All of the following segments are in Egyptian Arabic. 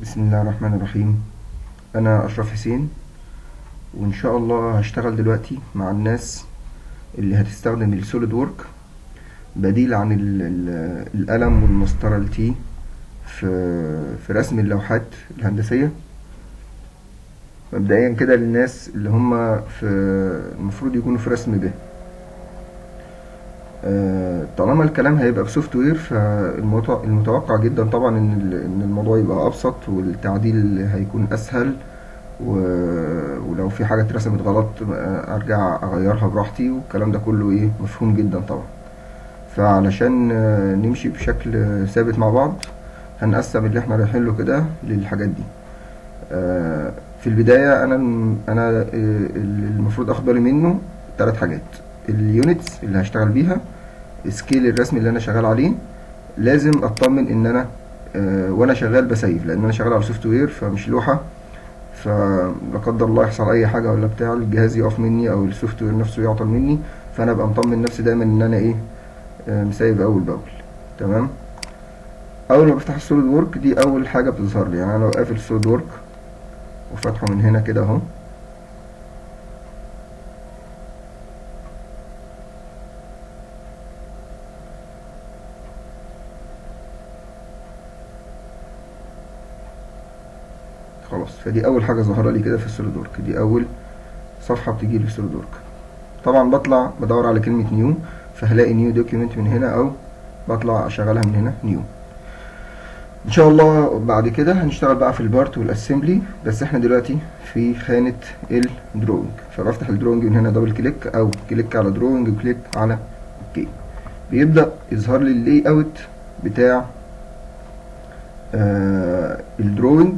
بسم الله الرحمن الرحيم انا اشرف حسين وان شاء الله هشتغل دلوقتي مع الناس اللي هتستخدم السوليد وورك بديل عن ال- ال- القلم والمسطرة التي في في رسم اللوحات الهندسية مبدئيا كده للناس اللي هم في المفروض يكونوا في رسم ب آه، طالما الكلام هيبقى بسوفت وير فالمتوقع جدا طبعا ان ال- ان الموضوع يبقى ابسط والتعديل هيكون اسهل و- ولو في حاجه اترسمت غلط آه، ارجع اغيرها براحتي والكلام ده كله ايه مفهوم جدا طبعا فعلشان آه، نمشي بشكل آه، ثابت مع بعض هنقسم اللي احنا رايحين له كده للحاجات دي آه، في البدايه انا انا آه، اللي المفروض اخد بالي منه ثلاث حاجات اليونتس اللي هشتغل بيها سكيل الرسم اللي انا شغال عليه لازم اطمن ان انا آه، وانا شغال بسيف لان انا شغال على سوفت وير فمش لوحه فلا قدر الله يحصل اي حاجه ولا بتاع الجهاز يقف مني او السوفت وير نفسه يعطل مني فانا ابقى مطمن نفسي دايما ان انا ايه آه، مسيف اول باول تمام اول ما بفتح السوليد وورك دي اول حاجه بتظهر لي يعني انا لو قافل السوليد وورك وفاتحه من هنا كده اهو خلاص فدي اول حاجه ظاهره لي كده في السوليد وورك دي اول صفحه بتيجي لي في السوليد وورك طبعا بطلع بدور على كلمه نيو فهلاقي نيو دوكيومنت من هنا او بطلع اشغلها من هنا نيو ان شاء الله بعد كده هنشتغل بقى في البارت والاسمبلي بس احنا دلوقتي في خانه الدروينج فبفتح الدروينج من هنا دبل كليك او كليك على دروينج وكليك على اوكي بيبدا يظهر لي اللاي اوت بتاع آه الدروينج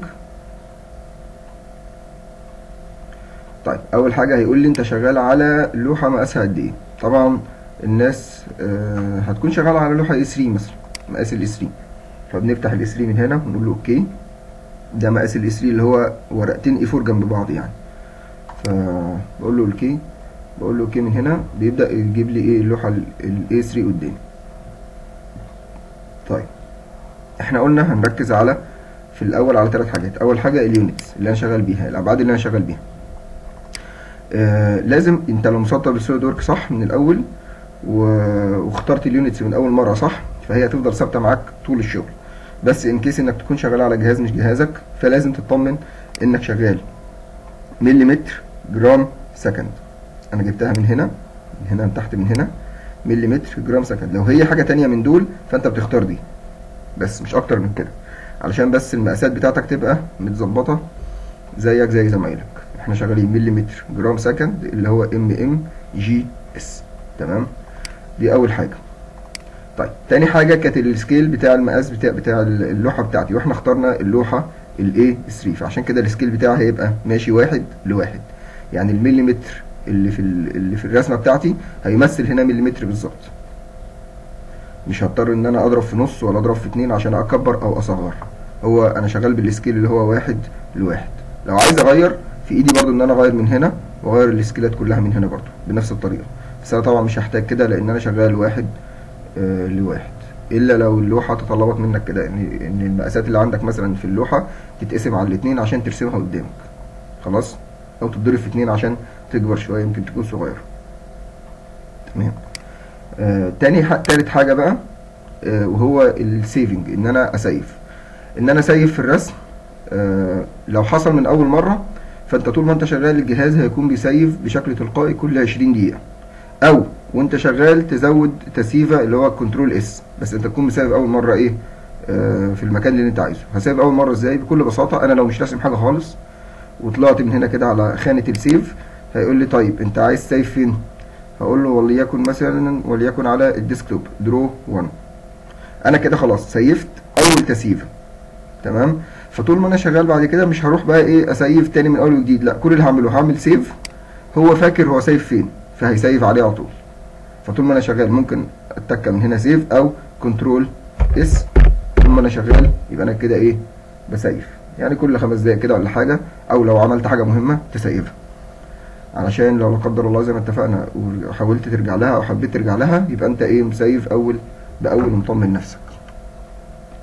طيب اول حاجه هيقول لي انت شغال على لوحه مقاسها قد ايه طبعا الناس آه هتكون شغاله على لوحه اس 3 مثلا مقاس الاس 3 فبنفتح الاس 3 من هنا ونقول له اوكي ده مقاس الاس 3 اللي هو ورقتين اي 4 جنب بعض يعني فبقول له اوكي بقول له اوكي من هنا بيبدا يجيب لي ايه اللوحه الاي 3 قدامي طيب احنا قلنا هنركز على في الاول على ثلاث حاجات اول حاجه اليونتس اللي انا شغال بيها الابعاد اللي انا شغال بيها آه لازم انت لو مسطر بالسوليد ورك صح من الاول و- واخترت اليونتس من اول مره صح فهي هتفضل ثابته معاك طول الشغل بس ان كيس انك تكون شغال على جهاز مش جهازك فلازم تطمن انك شغال مليمتر جرام سكند انا جبتها من هنا من هنا من تحت من هنا مليمتر جرام سكند لو هي حاجه تانية من دول فانت بتختار دي بس مش اكتر من كده علشان بس المقاسات بتاعتك تبقى متظبطه زيك زي زمايلك احنا شغالين مليمتر جرام سكند اللي هو ام ام جي اس تمام دي اول حاجه طيب تاني حاجه كانت السكيل بتاع المقاس بتاع بتاع اللوحه بتاعتي واحنا اخترنا اللوحه الاي 3 فعشان كده السكيل بتاعها هيبقى ماشي واحد لواحد يعني المليمتر اللي في ال- اللي في الرسمه بتاعتي هيمثل هنا مليمتر بالظبط مش هضطر ان انا اضرب في نص ولا اضرب في اتنين عشان اكبر او اصغر هو انا شغال بالسكيل اللي هو واحد لواحد لو عايز اغير في ايدي برضو ان انا اغير من هنا واغير السكيلات كلها من هنا برضو بنفس الطريقه بس انا طبعا مش هحتاج كده لان انا شغال واحد آه لواحد الا لو اللوحه تطلبت منك كده ان ان المقاسات اللي عندك مثلا في اللوحه تتقسم على الاتنين عشان ترسمها قدامك خلاص او تتضرب في اتنين عشان تكبر شويه يمكن تكون صغيره تمام آه تاني ح... تالت حاجه بقى آه وهو السيفنج ان انا اسيف ان انا اسيف في الرسم آه لو حصل من اول مره فانت طول ما انت شغال الجهاز هيكون بيسيف بشكل تلقائي كل 20 دقيقه او وانت شغال تزود تسييفه اللي هو كنترول اس بس انت تكون مسيف اول مره ايه آه في المكان اللي انت عايزه هسيف اول مره ازاي بكل بساطه انا لو مش راسم حاجه خالص وطلعت من هنا كده على خانه السيف هيقول لي طيب انت عايز سيف فين هقول له وليكن مثلا وليكن على الديسكتوب درو 1 انا كده خلاص سيفت اول تسييفه تمام فطول ما انا شغال بعد كده مش هروح بقى ايه اسيف تاني من اول وجديد لا كل اللي هعمله هعمل سيف هو فاكر هو سيف فين فهيسيف عليه على طول فطول ما انا شغال ممكن اتكه من هنا سيف او كنترول اس طول ما انا شغال يبقى انا كده ايه بسيف يعني كل خمس دقايق كده ولا حاجه او لو عملت حاجه مهمه تسيفها علشان لو لا قدر الله زي ما اتفقنا وحاولت ترجع لها او حبيت ترجع لها يبقى انت ايه مسيف اول باول ومطمن نفسك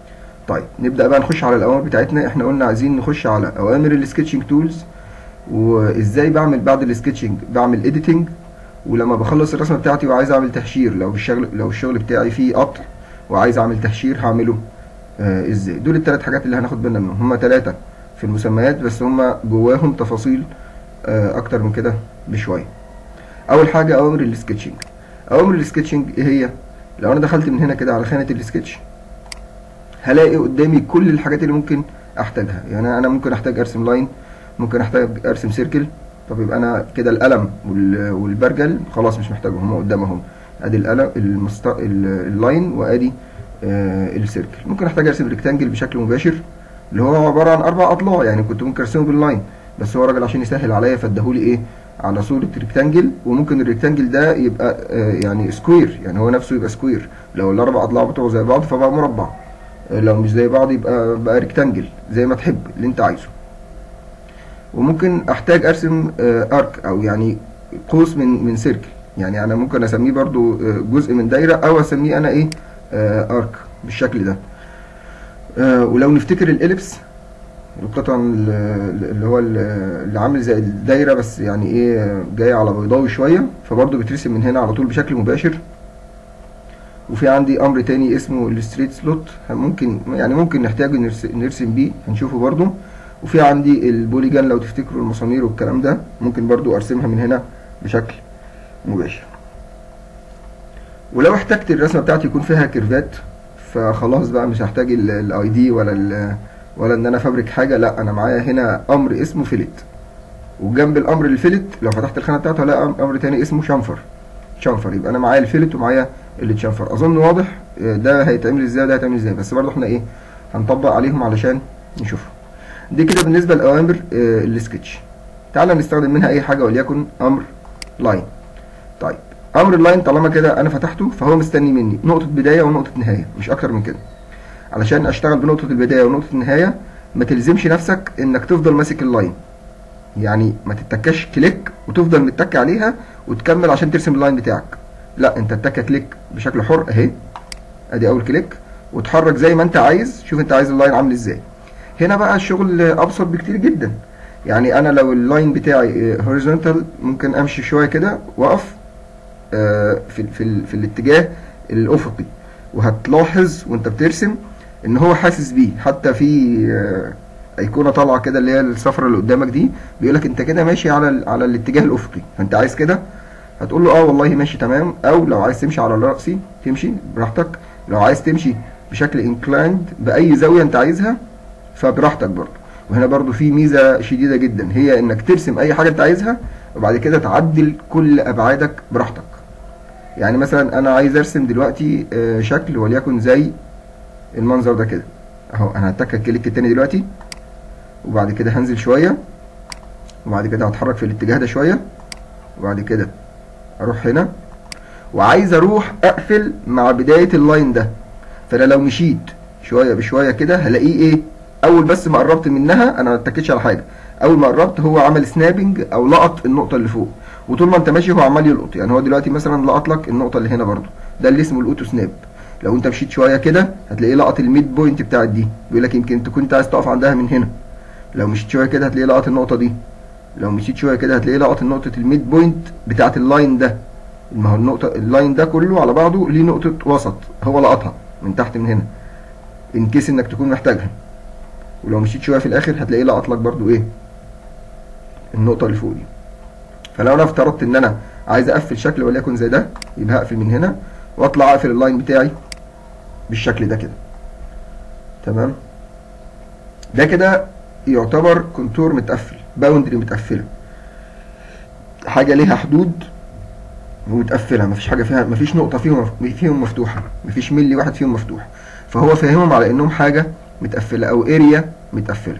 طيب نبدا بقى نخش على الاوامر بتاعتنا احنا قلنا عايزين نخش على اوامر السكتشنج تولز وازاي بعمل بعد السكتشنج بعمل اديتنج ولما بخلص الرسمه بتاعتي وعايز اعمل تهشير لو الشغل لو الشغل بتاعي فيه قطر وعايز اعمل تهشير هعمله آه ازاي دول الثلاث حاجات اللي هناخد بالنا منهم هما ثلاثه في المسميات بس هما جواهم تفاصيل آه اكتر من كده بشويه اول حاجه اوامر السكتشنج اوامر السكتشنج ايه هي لو انا دخلت من هنا كده على خانه السكتش هلاقي قدامي كل الحاجات اللي ممكن احتاجها يعني انا ممكن احتاج ارسم لاين ممكن احتاج ارسم سيركل طب يبقى انا كده القلم والبرجل خلاص مش محتاجهم هم قدام اهم ادي القلم المست... اللاين وادي آه السيركل ممكن احتاج ارسم ريكتانجل بشكل مباشر اللي هو عباره عن اربع اضلاع يعني كنت ممكن ارسمه باللاين بس هو راجل عشان يسهل عليا فاداهولي ايه على صوره ريكتانجل وممكن الريكتانجل ده يبقى آه يعني سكوير يعني هو نفسه يبقى سكوير لو الاربع اضلاع بتوعه زي بعض فبقى مربع لو مش زي بعض يبقى بقى ريكتانجل زي ما تحب اللي انت عايزه وممكن احتاج ارسم ارك او يعني قوس من من سيركل يعني انا ممكن اسميه برضو جزء من دايره او اسميه انا ايه ارك بالشكل ده ولو نفتكر الاليبس القطع اللي هو اللي عامل زي الدايره بس يعني ايه جاي على بيضاوي شويه فبرضه بيترسم من هنا على طول بشكل مباشر وفي عندي امر تاني اسمه الستريت سلوت ممكن يعني ممكن نحتاج نرسم بيه هنشوفه برضه وفي عندي البوليجان لو تفتكروا المسامير والكلام ده ممكن برضو ارسمها من هنا بشكل مباشر ولو احتجت الرسمه بتاعتي يكون فيها كيرفات فخلاص بقى مش هحتاج الاي دي ولا ال ولا ان انا افبرك حاجه لا انا معايا هنا امر اسمه فيلت وجنب الامر الفيلت لو فتحت الخانه بتاعته هلاقي امر تاني اسمه شنفر شنفر يبقى انا معايا الفيلت ومعايا اللي تشنفر اظن واضح ده هيتعمل ازاي وده هيتعمل ازاي بس برضه احنا ايه هنطبق عليهم علشان نشوفه دي كده بالنسبه لاوامر آه السكتش تعال نستخدم منها اي حاجه وليكن امر لاين طيب امر اللاين طالما كده انا فتحته فهو مستني مني نقطه بدايه ونقطه نهايه مش اكتر من كده علشان اشتغل بنقطه البدايه ونقطه النهايه ما تلزمش نفسك انك تفضل ماسك اللاين يعني ما تتكاش كليك وتفضل متك عليها وتكمل عشان ترسم اللاين بتاعك لا انت تتكه كليك بشكل حر اهي ادي اول كليك وتحرك زي ما انت عايز شوف انت عايز اللاين عامل ازاي هنا بقى الشغل ابسط بكتير جدا يعني انا لو اللاين بتاعي هوريزونتال ممكن امشي شويه كده واقف في في في الاتجاه الافقي وهتلاحظ وانت بترسم ان هو حاسس بيه حتى في ايقونه طالعه كده اللي هي الصفرة اللي قدامك دي بيقول لك انت كده ماشي على على الاتجاه الافقي فانت عايز كده هتقول له اه والله ماشي تمام او لو عايز تمشي على راسي تمشي براحتك لو عايز تمشي بشكل انكلايند باي زاويه انت عايزها فبراحتك برضه وهنا برضه في ميزه شديده جدا هي انك ترسم اي حاجه انت عايزها وبعد كده تعدل كل ابعادك براحتك يعني مثلا انا عايز ارسم دلوقتي شكل وليكن زي المنظر ده كده اهو انا هتك الكليك التاني دلوقتي وبعد كده هنزل شويه وبعد كده هتحرك في الاتجاه ده شويه وبعد كده اروح هنا وعايز اروح اقفل مع بدايه اللاين ده فانا لو مشيت شويه بشويه كده هلاقيه ايه اول بس ما قربت منها انا ما اتكتش على حاجه اول ما قربت هو عمل سنابنج او لقط النقطه اللي فوق وطول ما انت ماشي هو عمال يلقط يعني هو دلوقتي مثلا لقط لك النقطه اللي هنا برضو ده اللي اسمه الاوتو سناب لو انت مشيت شويه كده هتلاقيه لقط الميد بوينت بتاعت دي بيقول لك يمكن تكون انت عايز تقف عندها من هنا لو مشيت شويه كده هتلاقيه لقط النقطه دي لو مشيت شويه كده هتلاقيه لقط نقطه الميد بوينت بتاعت اللاين ده ما هو النقطه اللاين ده كله على بعضه ليه نقطه وسط هو لقطها من تحت من هنا ان كيس انك تكون محتاجها ولو مشيت شويه في الاخر هتلاقيه لقط لك برضو ايه النقطه اللي فوق دي فلو انا افترضت ان انا عايز اقفل شكل وليكن زي ده يبقى هقفل من هنا واطلع اقفل اللاين بتاعي بالشكل ده كده تمام ده كده يعتبر كونتور متقفل باوندري متقفله حاجه ليها حدود ومتقفله مفيش حاجه فيها مفيش نقطه فيهم فيهم مفتوحه مفيش ملي واحد فيهم مفتوح فهو فاهمهم على انهم حاجه متقفله او اريا متقفله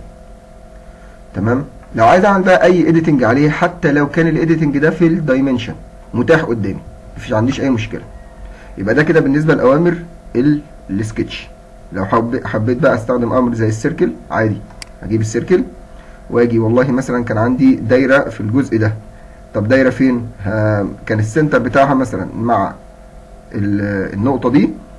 تمام لو عايز اعمل بقى اي اديتنج عليه حتى لو كان الاديتنج ده في الدايمنشن متاح قدامي مفيش عنديش اي مشكله يبقى ده كده بالنسبه لاوامر السكتش لو حب حبيت بقى استخدم امر زي السيركل عادي اجيب السيركل واجي والله مثلا كان عندي دايره في الجزء ده طب دايره فين كان السنتر بتاعها مثلا مع النقطه دي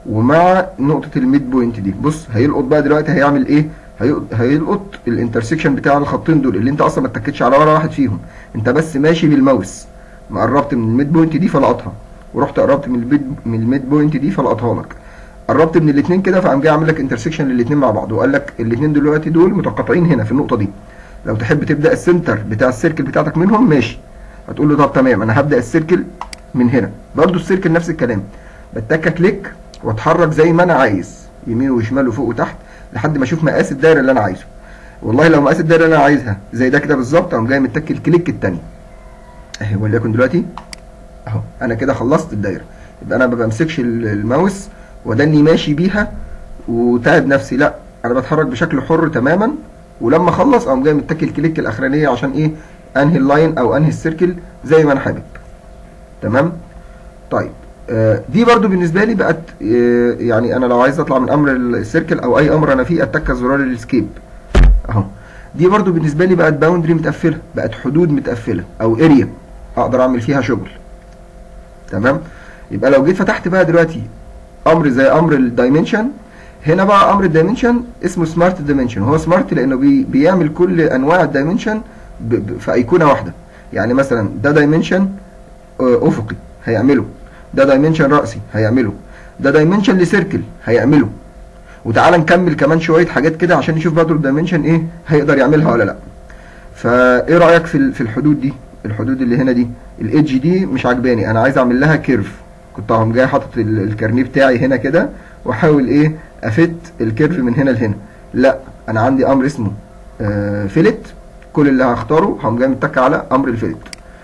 ومع نقطة الميد بوينت دي بص هيلقط بقى دلوقتي هيعمل ايه هيلقط- هيلقط الانترسكشن بتاع الخطين دول اللي انت اصلا ما اتكتش على ولا واحد فيهم انت بس ماشي بالماوس ما قربت من الميد بوينت دي فلقطها ورحت قربت من الميد من الميد بوينت دي فلقطها لك قربت من الاثنين كده فقام جاي عامل لك انترسكشن للاثنين مع بعض وقال لك الاثنين دلوقتي دول متقاطعين هنا في النقطه دي لو تحب تبدا السنتر بتاع السيركل بتاعتك منهم ماشي هتقول له طب تمام انا هبدا السيركل من هنا برضو السيركل نفس الكلام بتكه كليك واتحرك زي ما انا عايز يمين وشمال وفوق وتحت لحد ما اشوف مقاس الدايره اللي انا عايزه والله لو مقاس الدايره اللي انا عايزها زي ده كده بالظبط اقوم جاي متك الكليك التاني اهي وليكن دلوقتي اهو انا كده خلصت الدايره يبقى انا ما بمسكش ال- الماوس وداني ماشي بيها وتعب نفسي لا انا بتحرك بشكل حر تماما ولما اخلص اقوم جاي متك الكليك الاخرانيه عشان ايه انهي اللاين او انهي السيركل زي ما انا حابب تمام طيب آه، دي برضو بالنسبه لي بقت آه، يعني انا لو عايز اطلع من امر السيركل او اي امر انا فيه اتك زرار الاسكيب اهو دي برضو بالنسبه لي بقت باوندري متقفله بقت حدود متقفله او اريا اقدر اعمل فيها شغل تمام يبقى لو جيت فتحت بقى دلوقتي امر زي امر الدايمنشن هنا بقى امر الدايمنشن اسمه سمارت دايمنشن هو سمارت لانه بي بيعمل كل انواع الدايمنشن ب- ب- في ايقونه واحده يعني مثلا ده دايمنشن افقي هيعمله ده دايمنشن راسي هيعمله ده دايمنشن لسيركل هيعمله وتعالى نكمل كمان شويه حاجات كده عشان نشوف برضه الدايمنشن ايه هيقدر يعملها ولا لا فايه رايك في ال- في الحدود دي الحدود اللي هنا دي الايدج دي مش عجباني انا عايز اعمل لها كيرف كنت اقوم جاي حاطط ال- الكارنيه بتاعي هنا كده واحاول ايه افت الكيرف من هنا لهنا لا انا عندي امر اسمه آه فيلت كل اللي هختاره هقوم جاي متك على امر الفيلت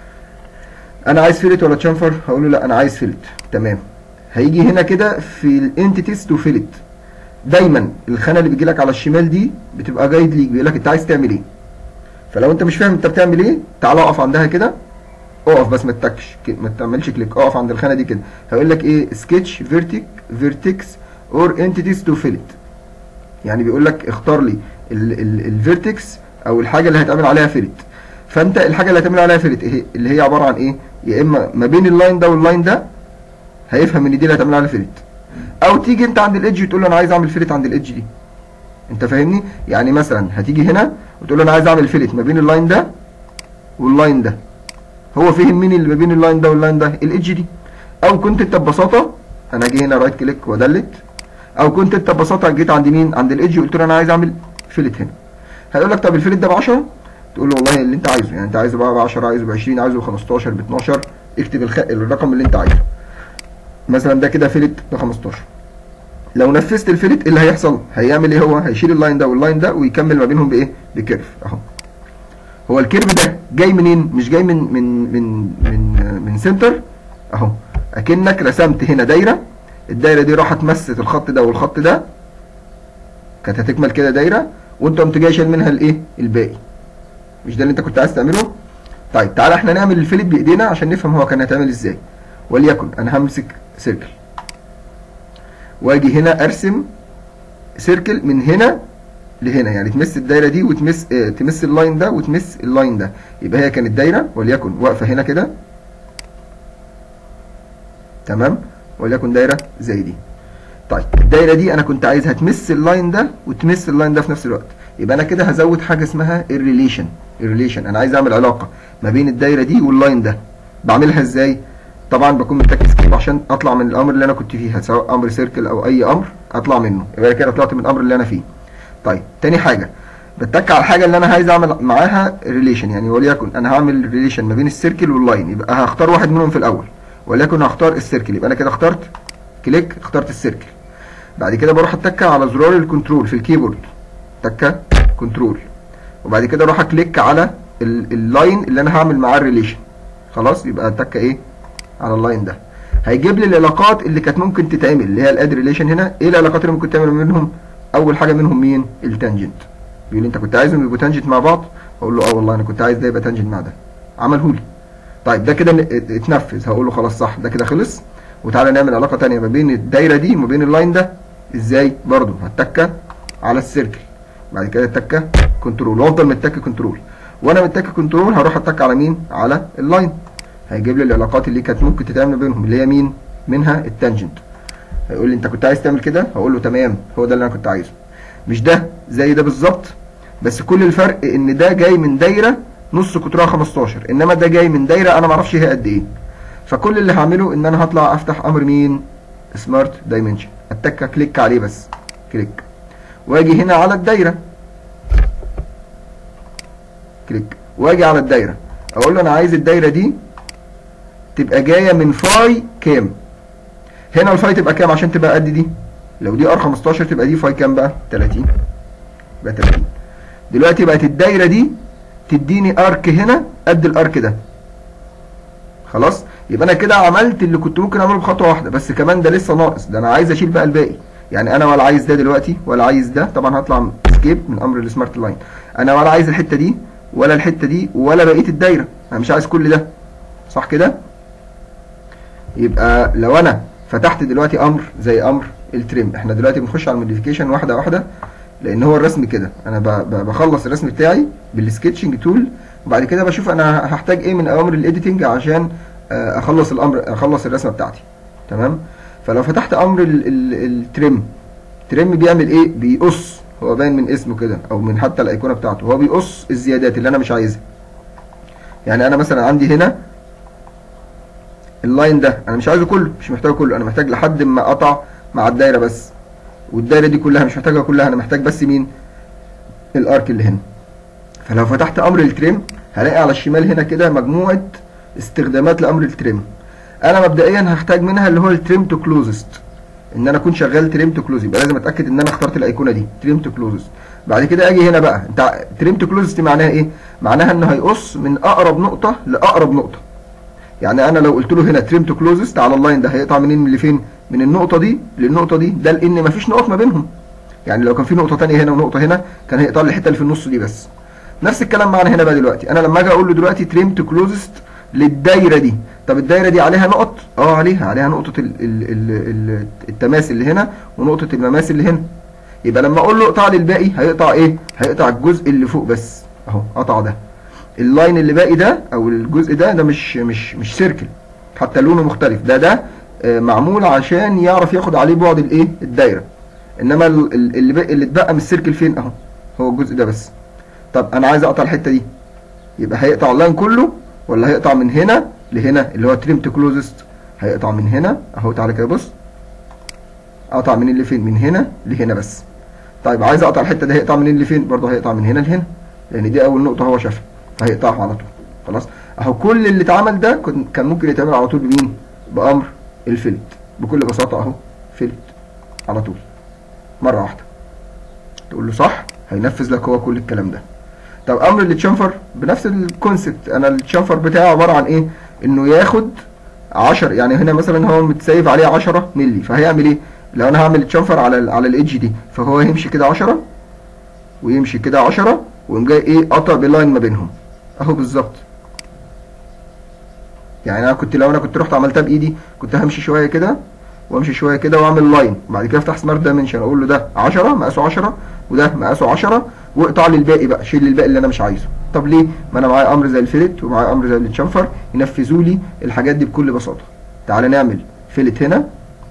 انا عايز فيلت ولا تشامفر هقول له لا انا عايز فيلت تمام هيجي هنا كده في الانتيتيز تو فيلت دايما الخانه اللي بيجي لك على الشمال دي بتبقى جايد ليك بيقول لك انت عايز تعمل ايه فلو انت مش فاهم انت بتعمل ايه تعالى اقف عندها كده اقف بس ما تتكش ك- ما تعملش كليك اقف عند الخانه دي كده هيقول لك ايه سكتش فيرتيك فيرتكس اور انتيتيز تو فيلت يعني بيقول لك اختار لي الفيرتكس او الحاجه اللي هيتعمل عليها فيلت فانت الحاجه اللي هتعمل عليها فيلت ايه اللي هي عباره عن ايه يا اما ما بين اللاين ده واللاين ده هيفهم ان دي اللي هتعمل عليها فيلت او تيجي انت عند الايدج وتقول له انا عايز اعمل فيلت عند الايدج دي انت فاهمني يعني مثلا هتيجي هنا وتقول له انا عايز اعمل فيلت ما بين اللاين ده واللاين ده هو فهم مين اللي ما بين اللاين ده واللاين ده الايدج دي او كنت انت ببساطه انا اجي هنا رايت كليك وادلت او كنت انت ببساطه جيت عند مين عند الايدج وقلت له انا عايز اعمل فيلت هنا هيقول لك طب الفيلت ده ب 10 تقول له والله اللي انت عايزه يعني انت عايزه بقى ب 10 عايزه ب 20 عايزه ب 15 ب 12 اكتب الخ... الرقم اللي انت عايزه مثلا ده كده فيلت ب 15 لو نفذت الفيلت ايه اللي هيحصل هيعمل ايه هو هيشيل اللاين ده واللاين ده ويكمل ما بينهم بايه بكيرف اهو هو الكيرف ده جاي منين مش جاي من من من من من سنتر اهو اكنك رسمت هنا دايره الدايره دي راحت مست الخط ده والخط ده كانت هتكمل كده دايره وانت قمت جاي شايل منها الايه الباقي مش ده اللي انت كنت عايز تعمله طيب تعالى احنا نعمل الفيلت بايدينا عشان نفهم هو كان هيتعمل ازاي وليكن انا همسك سيركل واجي هنا ارسم سيركل من هنا لهنا يعني تمس الدايره دي وتمس اه تمس اللاين ده وتمس اللاين ده يبقى هي كانت دايره وليكن واقفه هنا كده تمام وليكن دايره زي دي طيب الدايره دي انا كنت عايزها تمس اللاين ده وتمس اللاين ده في نفس الوقت يبقى انا كده هزود حاجه اسمها الريليشن الريليشن انا عايز اعمل علاقه ما بين الدايره دي واللاين ده بعملها ازاي طبعا بكون محتاج سكيب عشان اطلع من الامر اللي انا كنت فيها سواء امر سيركل او اي امر اطلع منه يبقى كده طلعت من الامر اللي انا فيه طيب تاني حاجه بتك على الحاجه اللي انا عايز اعمل معاها ريليشن يعني وليكن انا هعمل ريليشن ما بين السيركل واللاين يبقى هختار واحد منهم في الاول وليكن هختار السيركل يبقى انا كده اخترت كليك اخترت السيركل بعد كده بروح اتك على زرار الكنترول في الكيبورد تكه كنترول وبعد كده اروح اكليك على ال- اللاين اللي انا هعمل معاه الريليشن خلاص يبقى التكه ايه على اللاين ده هيجيب لي العلاقات اللي كانت ممكن تتعمل اللي هي الاد ريليشن هنا ايه العلاقات اللي ممكن تعمل منهم اول حاجه منهم مين التانجنت بيقول لي انت كنت عايزهم يبقوا تانجنت مع بعض اقول له اه والله انا كنت عايز ده يبقى تانجنت مع ده عمله لي طيب ده كده ن- اتنفذ هقول له خلاص صح ده كده خلص وتعالى نعمل علاقه تانية ما بين الدايره دي وما بين اللاين ده ازاي برضو هتكه على السيركل بعد كده التكه كنترول وافضل متك كنترول وانا متك كنترول هروح اتك على مين على اللاين هيجيب لي العلاقات اللي كانت ممكن تتعمل بينهم اللي هي مين منها التانجنت هيقول لي انت كنت عايز تعمل كده هقول له تمام هو ده اللي انا كنت عايزه مش ده زي ده بالظبط بس كل الفرق ان ده جاي من دايره نص قطرها 15 انما ده جاي من دايره انا ما اعرفش هي قد ايه فكل اللي هعمله ان انا هطلع افتح امر مين سمارت دايمنشن اتك كليك عليه بس كليك واجي هنا على الدايره كليك واجي على الدايره اقول له انا عايز الدايره دي تبقى جايه من فاي كام هنا الفاي تبقى كام عشان تبقى قد دي لو دي ار 15 تبقى دي فاي كام بقى 30 يبقى 30 دلوقتي بقت الدايره دي تديني ارك هنا قد الارك ده خلاص يبقى انا كده عملت اللي كنت ممكن اعمله بخطوه واحده بس كمان ده لسه ناقص ده انا عايز اشيل بقى الباقي يعني انا ولا عايز ده دلوقتي ولا عايز ده طبعا هطلع اسكيب من امر السمارت لاين انا ولا عايز الحته دي ولا الحته دي ولا بقيه الدايره انا مش عايز كل ده صح كده يبقى لو انا فتحت دلوقتي امر زي امر التريم احنا دلوقتي بنخش على الموديفيكيشن واحده واحده لان هو الرسم كده انا بخلص الرسم بتاعي بالسكتشنج تول وبعد كده بشوف انا هحتاج ايه من اوامر الايديتنج عشان اخلص الامر اخلص الرسمه بتاعتي تمام فلو فتحت امر التريم تريم بيعمل ايه بيقص هو باين من اسمه كده او من حتى الايقونه بتاعته هو بيقص الزيادات اللي انا مش عايزها يعني انا مثلا عندي هنا اللاين ده انا مش عايزه كله مش محتاجه كله انا محتاج لحد ما اقطع مع الدايره بس والدايره دي كلها مش محتاجها كلها انا محتاج بس مين الارك اللي هنا فلو فتحت امر التريم هلاقي على الشمال هنا كده مجموعه استخدامات لامر التريم انا مبدئيا هحتاج منها اللي هو التريم تو كلوزست ان انا اكون شغال تريم تو كلوز يبقى لازم اتاكد ان انا اخترت الايقونه دي تريم تو كلوزست بعد كده اجي هنا بقى انت تريم تو كلوزست معناها ايه معناها انه هيقص من اقرب نقطه لاقرب نقطه يعني انا لو قلت له هنا تريم تو كلوزست على اللاين ده هيقطع منين من لفين من النقطه دي للنقطه دي ده لان مفيش نقط ما بينهم يعني لو كان في نقطه ثانيه هنا ونقطه هنا كان هيقطع لي الحته اللي في النص دي بس نفس الكلام معانا هنا بقى دلوقتي انا لما اجي اقول له دلوقتي تريم تو كلوزست للدايره دي طب الدايره دي عليها نقط اه عليها عليها نقطه ال ال ال ال التماس اللي هنا ونقطه المماس اللي هنا يبقى لما اقول له اقطع لي الباقي هيقطع ايه هيقطع الجزء اللي فوق بس اهو قطع ده اللاين اللي باقي ده او الجزء ده ده مش مش مش سيركل حتى لونه مختلف ده ده آه معمول عشان يعرف ياخد عليه بعد الايه الدايره انما اللي بقى اللي اتبقى من السيركل فين اهو هو الجزء ده بس طب انا عايز اقطع الحته دي يبقى هيقطع اللاين كله ولا هيقطع من هنا لهنا اللي هو تريم تو كلوزست هيقطع من هنا اهو تعالى كده بص اقطع منين لفين من هنا لهنا بس طيب عايز اقطع الحته دي هيقطع منين لفين برضه هيقطع من هنا لهنا لان دي اول نقطه هو شافها فهيقطعها على طول خلاص اهو كل اللي اتعمل ده كان ممكن يتعمل على طول بمين بامر الفلت بكل بساطه اهو فلت على طول مره واحده تقول له صح هينفذ لك هو كل الكلام ده طب امر التشامفر بنفس الكونسبت انا التشامفر بتاعي عباره عن ايه انه ياخد 10 يعني هنا مثلا هو متسيف عليه 10 مللي فهيعمل ايه لو انا هعمل تشامفر على على الايدج دي فهو هيمشي كده 10 ويمشي كده 10 ويقوم جاي ايه قطع بلاين ما بينهم اهو بالظبط يعني انا كنت لو انا كنت رحت عملتها بايدي كنت همشي شويه كده وامشي شويه كده واعمل لاين وبعد كده افتح سمارت دايمنشن اقول له ده 10 مقاسه 10 وده مقاسه 10 واقطع لي الباقي بقى شيل لي الباقي اللي انا مش عايزه طب ليه ما انا معايا امر زي الفيلت ومعايا امر زي التشامفر ينفذوا لي الحاجات دي بكل بساطه تعالى نعمل فيلت هنا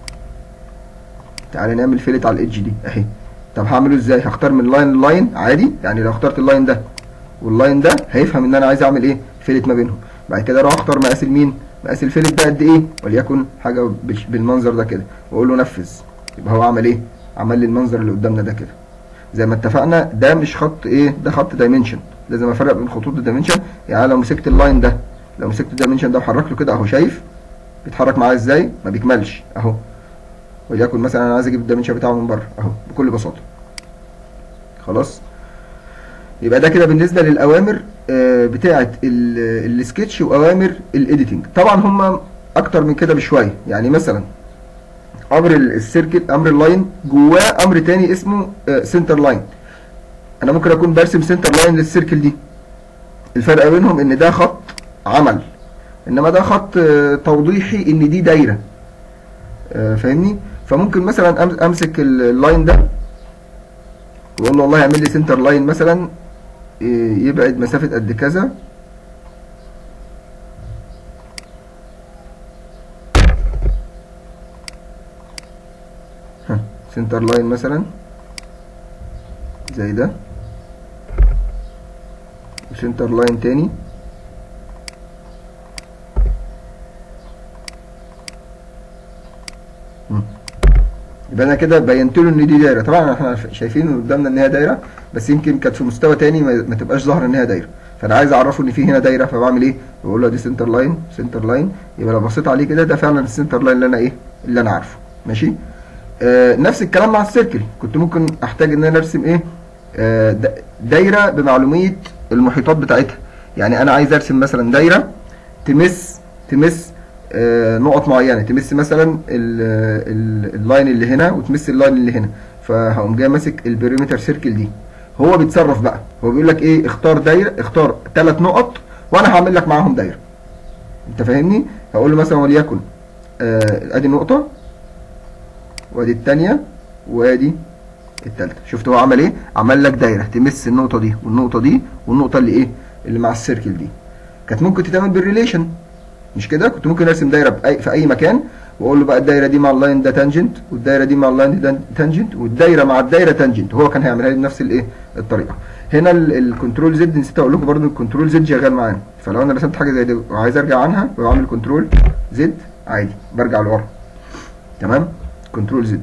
تعالى نعمل فيلت على الايدج دي اهي طب هعمله ازاي هختار من لاين للاين عادي يعني لو اخترت اللاين ده واللاين ده هيفهم ان انا عايز اعمل ايه فيلت ما بينهم بعد كده اروح اختار مقاس المين مقاس الفيلت ده قد ايه وليكن حاجه بالمنظر ده كده واقول له نفذ يبقى هو عمل ايه عمل لي المنظر اللي قدامنا ده كده زي ما اتفقنا ده مش خط ايه ده خط دايمنشن لازم افرق بين خطوط الدايمنشن يعني لو مسكت اللاين ده لو مسكت الدايمنشن ده وحرك له كده اهو شايف بيتحرك معايا ازاي ما بيكملش اهو وليكن مثلا انا عايز اجيب الدايمنشن بتاعه من بره اهو بكل بساطه خلاص يبقى ده كده بالنسبه للاوامر بتاعه السكتش واوامر الايديتنج طبعا هم اكتر من كده بشويه يعني مثلا امر السيركت امر اللاين جواه امر تاني اسمه سنتر لاين انا ممكن اكون برسم سنتر لاين للسيركل دي الفرق بينهم ان ده خط عمل انما ده خط توضيحي ان دي دايره فاهمني فممكن مثلا امسك اللاين ده واقول له والله اعمل لي سنتر لاين مثلا يبعد مسافه قد كذا سنتر لاين مثلا زي ده وسنتر لاين تاني مم. يبقى انا كده بينت له ان دي دايره طبعا احنا شايفين قدامنا ان هي دايره بس يمكن كانت في مستوى تاني ما, ما تبقاش ظاهره ان هي دايره فانا عايز اعرفه ان في هنا دايره فبعمل ايه بقول له دي سنتر لاين سنتر لاين يبقى لو بصيت عليه كده ده فعلا السنتر لاين اللي انا ايه اللي انا عارفه ماشي آه نفس الكلام مع السيركل كنت ممكن احتاج ان انا ارسم ايه آه دا- دايره بمعلوميه المحيطات بتاعتها يعني انا عايز ارسم مثلا دايره تمس تمس آه نقط معينه تمس مثلا ال- ال- اللاين اللي هنا وتمس اللاين اللي هنا فهقوم جاي ماسك البريمتر سيركل دي هو بيتصرف بقى هو بيقول لك ايه اختار دايره اختار ثلاث نقط وانا هعمل لك معاهم دايره انت فاهمني هقول له مثلا وليكن آه ادي نقطه وادي الثانيه وادي الثالثه شفت هو عمل ايه عمل لك دايره تمس النقطه دي والنقطه دي والنقطه اللي ايه اللي مع السيركل دي كانت ممكن تتعمل بالريليشن مش كده كنت ممكن ارسم دايره بأي في اي مكان واقول له بقى الدايره دي مع اللاين ده تانجنت والدايره دي مع اللاين ده تانجنت والدايره مع الدايره تانجنت هو كان هيعملها لي بنفس الايه الطريقه هنا الكنترول زد نسيت اقول لكم برده الكنترول زد شغال معانا فلو انا رسمت حاجه زي دي وعايز ارجع عنها بعمل كنترول زد عادي برجع لورا تمام كنترول زد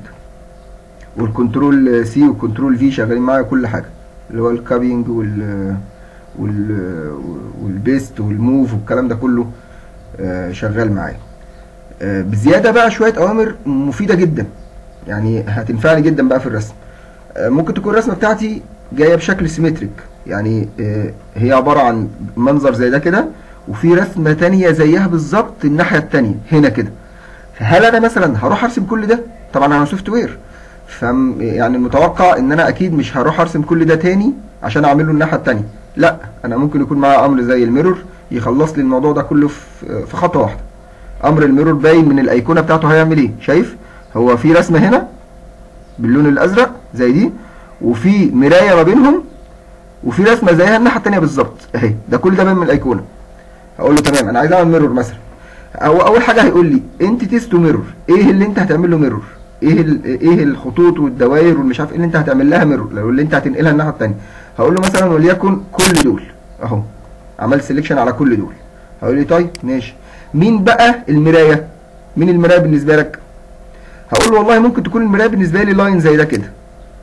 والكنترول سي والكنترول في شغالين معايا كل حاجه اللي هو الكابينج وال وال والبيست والموف والكلام ده كله آه، شغال معايا آه، بزياده بقى شويه اوامر مفيده جدا يعني هتنفعني جدا بقى في الرسم آه، ممكن تكون الرسمه بتاعتي جايه بشكل سيمتريك يعني آه، هي عباره عن منظر زي ده كده وفي رسمه تانية زيها بالظبط الناحيه التانية هنا كده فهل انا مثلا هروح ارسم كل ده طبعا انا سوفت وير ف يعني المتوقع ان انا اكيد مش هروح ارسم كل ده تاني عشان اعمله الناحيه التانية لا انا ممكن يكون معايا امر زي الميرور يخلص لي الموضوع ده كله في في خطوه واحده امر الميرور باين من الايقونه بتاعته هيعمل ايه شايف هو في رسمه هنا باللون الازرق زي دي وفي مرايه ما بينهم وفي رسمه زيها الناحيه التانية بالظبط اهي ده كل ده باين من الايقونه هقول له تمام انا عايز اعمل ميرور مثلا او اول حاجه هيقول لي انت تيست ميرور ايه اللي انت هتعمل له ميرور ايه ال- ايه الخطوط والدوائر والمش عارف ايه اللي انت هتعمل لها ميرور لو اللي انت هتنقلها الناحيه الثانيه هقول له مثلا وليكن كل دول اهو عملت سيلكشن على كل دول هقول لي طيب ماشي مين بقى المرايه مين المرايه بالنسبه لك هقول له والله ممكن تكون المرايه بالنسبه لي لاين زي ده كده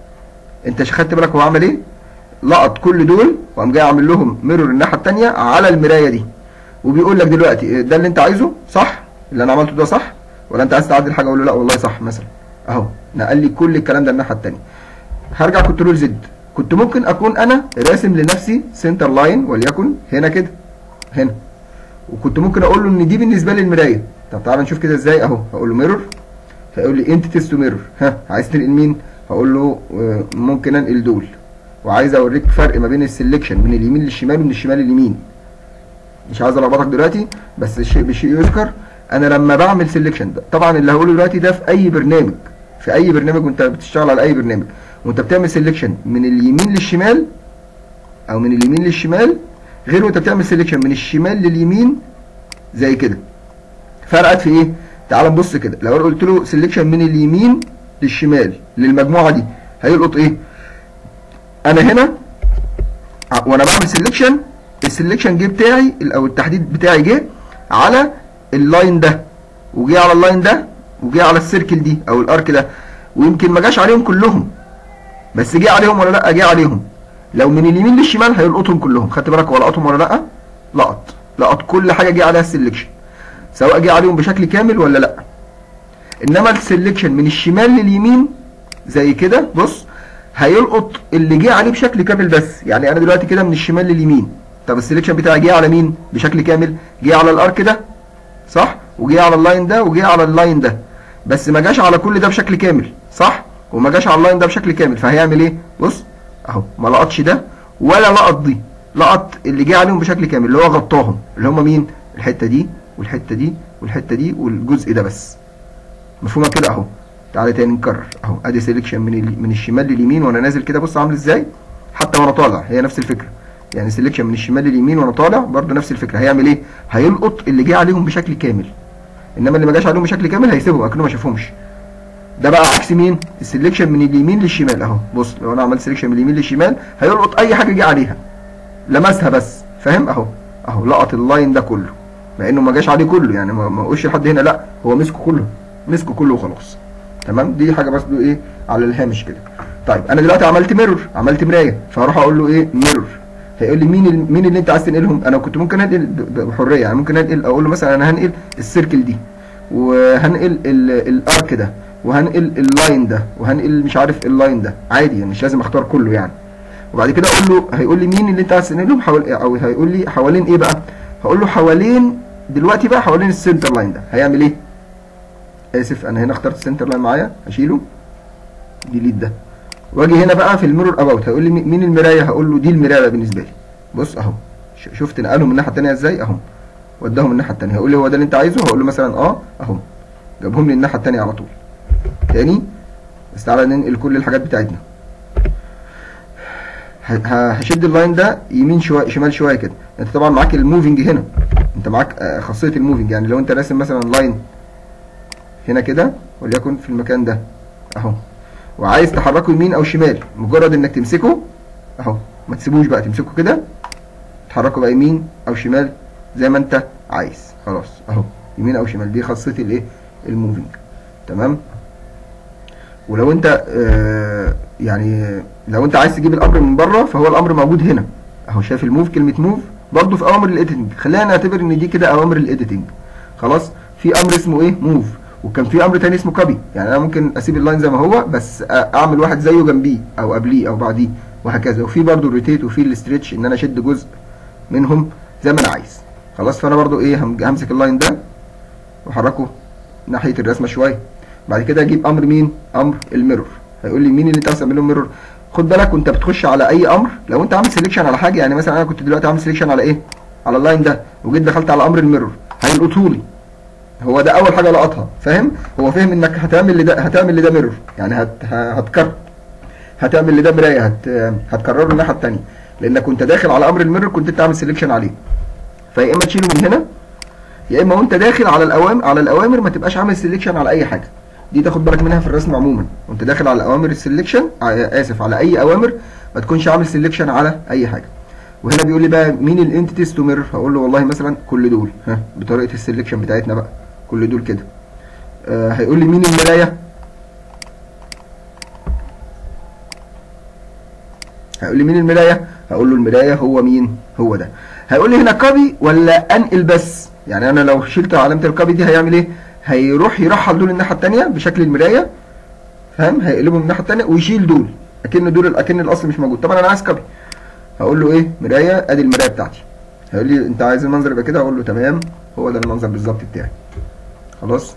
انت خدت بالك هو عمل ايه لقط كل دول وقام جاي عامل لهم ميرور الناحيه الثانيه على المرايه دي وبيقول لك دلوقتي ده اللي انت عايزه صح اللي انا عملته ده صح ولا انت عايز تعدل حاجه اقول له لا والله صح مثلا اهو نقل لي كل الكلام ده الناحيه الثانيه هرجع كنترول زد كنت ممكن اكون انا راسم لنفسي سنتر لاين وليكن هنا كده هنا وكنت ممكن اقول له ان دي بالنسبه لي المرايه طب تعالى نشوف كده ازاي اهو هقول له ميرور هيقول لي انت تيست ميرور ها عايز تنقل مين هقول له آه، ممكن انقل دول وعايز اوريك فرق ما بين السلكشن من اليمين للشمال ومن الشمال لليمين مش عايز الخبطك دلوقتي بس الشيء بشيء يذكر انا لما بعمل سيلكشن ده طبعا اللي هقوله دلوقتي ده في اي برنامج في اي برنامج وانت بتشتغل على اي برنامج وانت بتعمل سيلكشن من اليمين للشمال او من اليمين للشمال غير وانت بتعمل سيلكشن من الشمال لليمين زي كده فرقت في ايه تعال نبص كده لو انا قلت له سيلكشن من اليمين للشمال للمجموعه دي هيلقط ايه انا هنا ع- وانا بعمل سيلكشن السيلكشن جه بتاعي ال- او التحديد بتاعي جه على اللاين ده وجه على اللاين ده وجه على السيركل دي او الارك ده ويمكن ما جاش عليهم كلهم بس جه عليهم ولا لا جه عليهم لو من اليمين للشمال هيلقطهم كلهم خدت بالك هو لقطهم ولا لا لقط لقط كل حاجه جه عليها السيلكشن سواء جه عليهم بشكل كامل ولا لا انما السيلكشن من الشمال لليمين زي كده بص هيلقط اللي جه عليه بشكل كامل بس يعني انا دلوقتي كده من الشمال لليمين طب السيلكشن بتاعي جه على مين بشكل كامل جه على الارك ده صح وجه على اللاين ده وجه على اللاين ده بس ما جاش على كل ده بشكل كامل صح وما جاش على اللاين ده بشكل كامل فهيعمل ايه بص اهو ما لقطش ده ولا لقط دي لقط اللي جه عليهم بشكل كامل اللي هو غطاهم اللي هم مين الحته دي والحته دي والحته دي والجزء ده بس مفهومه كده اهو تعالى تاني نكرر اهو ادي سيلكشن من ال- من الشمال لليمين وانا نازل كده بص عامل ازاي حتى وانا طالع هي نفس الفكره يعني سيلكشن من الشمال لليمين وانا طالع برضه نفس الفكره هيعمل ايه هيلقط اللي جه عليهم بشكل كامل انما اللي ما جاش عليهم بشكل كامل هيسيبهم اكنه ما شافهمش ده بقى عكس مين السلكشن من اليمين للشمال اهو بص لو انا عملت سلكشن من اليمين للشمال هيلقط اي حاجه جه عليها لمسها بس فاهم اهو اهو لقط اللاين ده كله مع انه ما جاش عليه كله يعني ما ما قولش لحد هنا لا هو مسكه كله مسكه كله وخلاص تمام دي حاجه بس ايه على الهامش كده طيب انا دلوقتي عملت ميرور عملت مرايه فهروح اقول له ايه ميرور فيقول لي مين ال- مين اللي انت عايز تنقلهم انا كنت ممكن انقل ب- ب- بحريه يعني ممكن انقل اقول له مثلا انا هنقل السيركل دي وهنقل ال- الارك ده وهنقل اللاين ده وهنقل مش عارف اللاين ده عادي يعني مش لازم اختار كله يعني وبعد كده اقول له هيقول لي مين اللي انت عايز تنقلهم حوال او هيقول لي حوالين ايه بقى هقول له حوالين دلوقتي بقى حوالين السنتر لاين ده هيعمل ايه اسف انا هنا اخترت السنتر لاين معايا هشيله ديليت ده واجي هنا بقى في الميرور اباوت هيقول لي مي- مين المرايه هقول له دي المرايه بقى بالنسبه لي بص اهو ش- شفت نقلهم من الناحيه الثانيه ازاي اهو وداهم من الناحيه الثانيه هيقول لي هو ده اللي انت عايزه هقول له مثلا اه اهو جابهم لي الناحيه الثانيه على طول تاني بس تعالى ننقل كل الحاجات بتاعتنا ه- ه- هشد اللاين ده يمين شويه شمال شويه كده انت طبعا معاك الموفنج هنا انت معاك آه، خاصيه الموفنج يعني لو انت راسم مثلا لاين هنا كده وليكن في المكان ده اهو وعايز تحركه يمين او شمال مجرد انك تمسكه اهو ما تسيبوش بقى تمسكه كده تحركه بقى يمين او شمال زي ما انت عايز خلاص اهو يمين او شمال دي خاصيه الايه الموفنج تمام ولو انت آه يعني لو انت عايز تجيب الامر من بره فهو الامر موجود هنا اهو شايف الموف كلمه موف برضه في اوامر الايديتنج خلينا نعتبر ان دي كده اوامر الايديتنج خلاص في امر اسمه ايه موف وكان في امر تاني اسمه كوبي يعني انا ممكن اسيب اللاين زي ما هو بس اعمل واحد زيه جنبيه او قبليه او بعديه وهكذا وفي برضه الروتيت وفي الاستريتش ان انا اشد جزء منهم زي ما انا عايز خلاص فانا برضه ايه هم- همسك اللاين ده واحركه ناحيه الرسمه شويه بعد كده اجيب امر مين امر الميرور هيقول لي مين اللي انت عايز تعمل له ميرور خد بالك وانت بتخش على اي امر لو انت عامل سيلكشن على حاجه يعني مثلا انا كنت دلوقتي عامل سيلكشن على ايه على اللاين ده وجيت دخلت على امر الميرور هيلقطه لي هو ده اول حاجه لقطها فاهم هو فاهم انك هتعمل لده هتعمل لده ميرور يعني هت هتكرر هتعمل لده مرايه هت هتكرره الناحيه الثانيه لانك كنت داخل على امر الميرور كنت انت عامل سيلكشن عليه فيا اما تشيله من هنا يا اما وانت داخل على الاوامر على الاوامر ما تبقاش عامل سيلكشن على اي حاجه دي تاخد بالك منها في الرسم عموما وانت داخل على اوامر السيلكشن اسف على اي اوامر ما تكونش عامل سيلكشن على اي حاجه وهنا بيقول لي بقى مين الانتيتيز تو ميرور هقول له والله مثلا كل دول ها بطريقه السيلكشن بتاعتنا بقى كل دول كده آه هيقول لي مين المرايه هيقول لي مين المرايه هقول له المرايه هو مين هو ده هيقول لي هنا كوبي ولا انقل بس يعني انا لو شلت علامه الكوبي دي هيعمل ايه هيروح يرحل دول الناحيه الثانيه بشكل المرايه فاهم هيقلبهم من الناحيه الثانيه ويشيل دول اكن دول اكن الاصل مش موجود طبعا انا عايز كوبي هقول له ايه مرايه ادي المرايه بتاعتي هيقول لي انت عايز المنظر يبقى كده هقول له تمام هو ده المنظر بالظبط بتاعي خلاص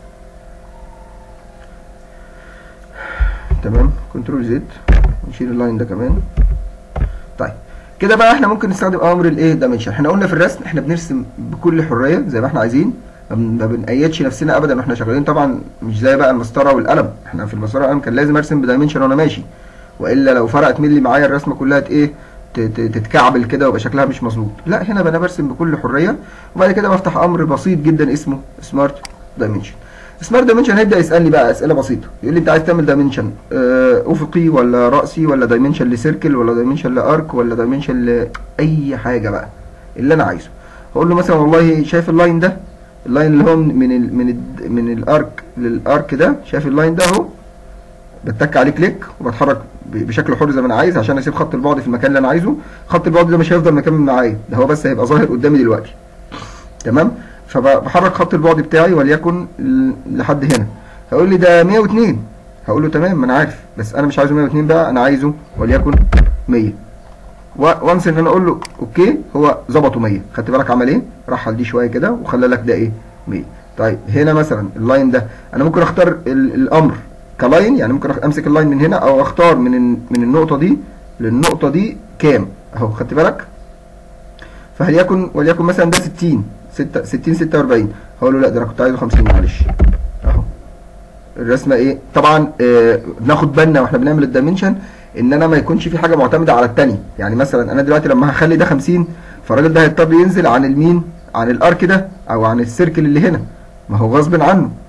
تمام كنترول زد نشيل اللاين ده كمان طيب كده بقى احنا ممكن نستخدم اوامر الايه دايمنشن احنا قلنا في الرسم احنا بنرسم بكل حريه زي ما احنا عايزين ما بن- ما بنقيدش نفسنا ابدا واحنا شغالين طبعا مش زي بقى المسطره والقلم احنا في المسطره والقلم كان لازم ارسم بدايمنشن وانا ماشي والا لو فرقت ملي معايا الرسمه كلها ت- ايه ت- ت- تتكعبل كده ويبقى شكلها مش مظبوط لا هنا بقى انا برسم بكل حريه وبعد كده بفتح امر بسيط جدا اسمه سمارت دايمنشن سمارت دايمنشن هيبدا يسالني بقى اسئله بسيطه يقول لي انت عايز تعمل دايمنشن افقي ولا راسي ولا دايمنشن لسيركل ولا دايمنشن لارك ولا دايمنشن لاي حاجه بقى اللي انا عايزه هقول له مثلا والله شايف اللاين ده اللاين اللي هو من ال من ال من الارك للارك ده شايف اللاين ده اهو بتك عليه كليك وبتحرك ب- بشكل حر زي ما انا عايز عشان اسيب خط البعد في المكان اللي انا عايزه خط البعد ده مش هيفضل مكمل معايا ده هو بس هيبقى ظاهر قدامي دلوقتي تمام فبحرك خط البعد بتاعي وليكن ل- لحد هنا هيقول لي ده 102 هقول له تمام ما انا عارف بس انا مش عايزه 102 بقى انا عايزه وليكن 100 وانس ان انا اقول له اوكي هو ظبطه 100 خدت بالك عمل ايه رحل دي شويه كده وخلى لك ده ايه 100 طيب هنا مثلا اللاين ده انا ممكن اختار ال- الامر كلاين يعني ممكن أخ- امسك اللاين من هنا او اختار من ال- من النقطه دي للنقطه دي كام اهو خدت بالك فهليكن وليكن مثلا ده 60 6 60 46 هقول له لا ده انا كنت عايزه 50 معلش اهو الرسمه ايه طبعا آه ناخد بالنا واحنا بنعمل الدايمنشن ان انا ما يكونش في حاجه معتمده على الثانيه يعني مثلا انا دلوقتي لما هخلي ده 50 فالراجل ده هيضطر ينزل عن المين عن الارك ده او عن السيركل اللي هنا ما هو غصب عنه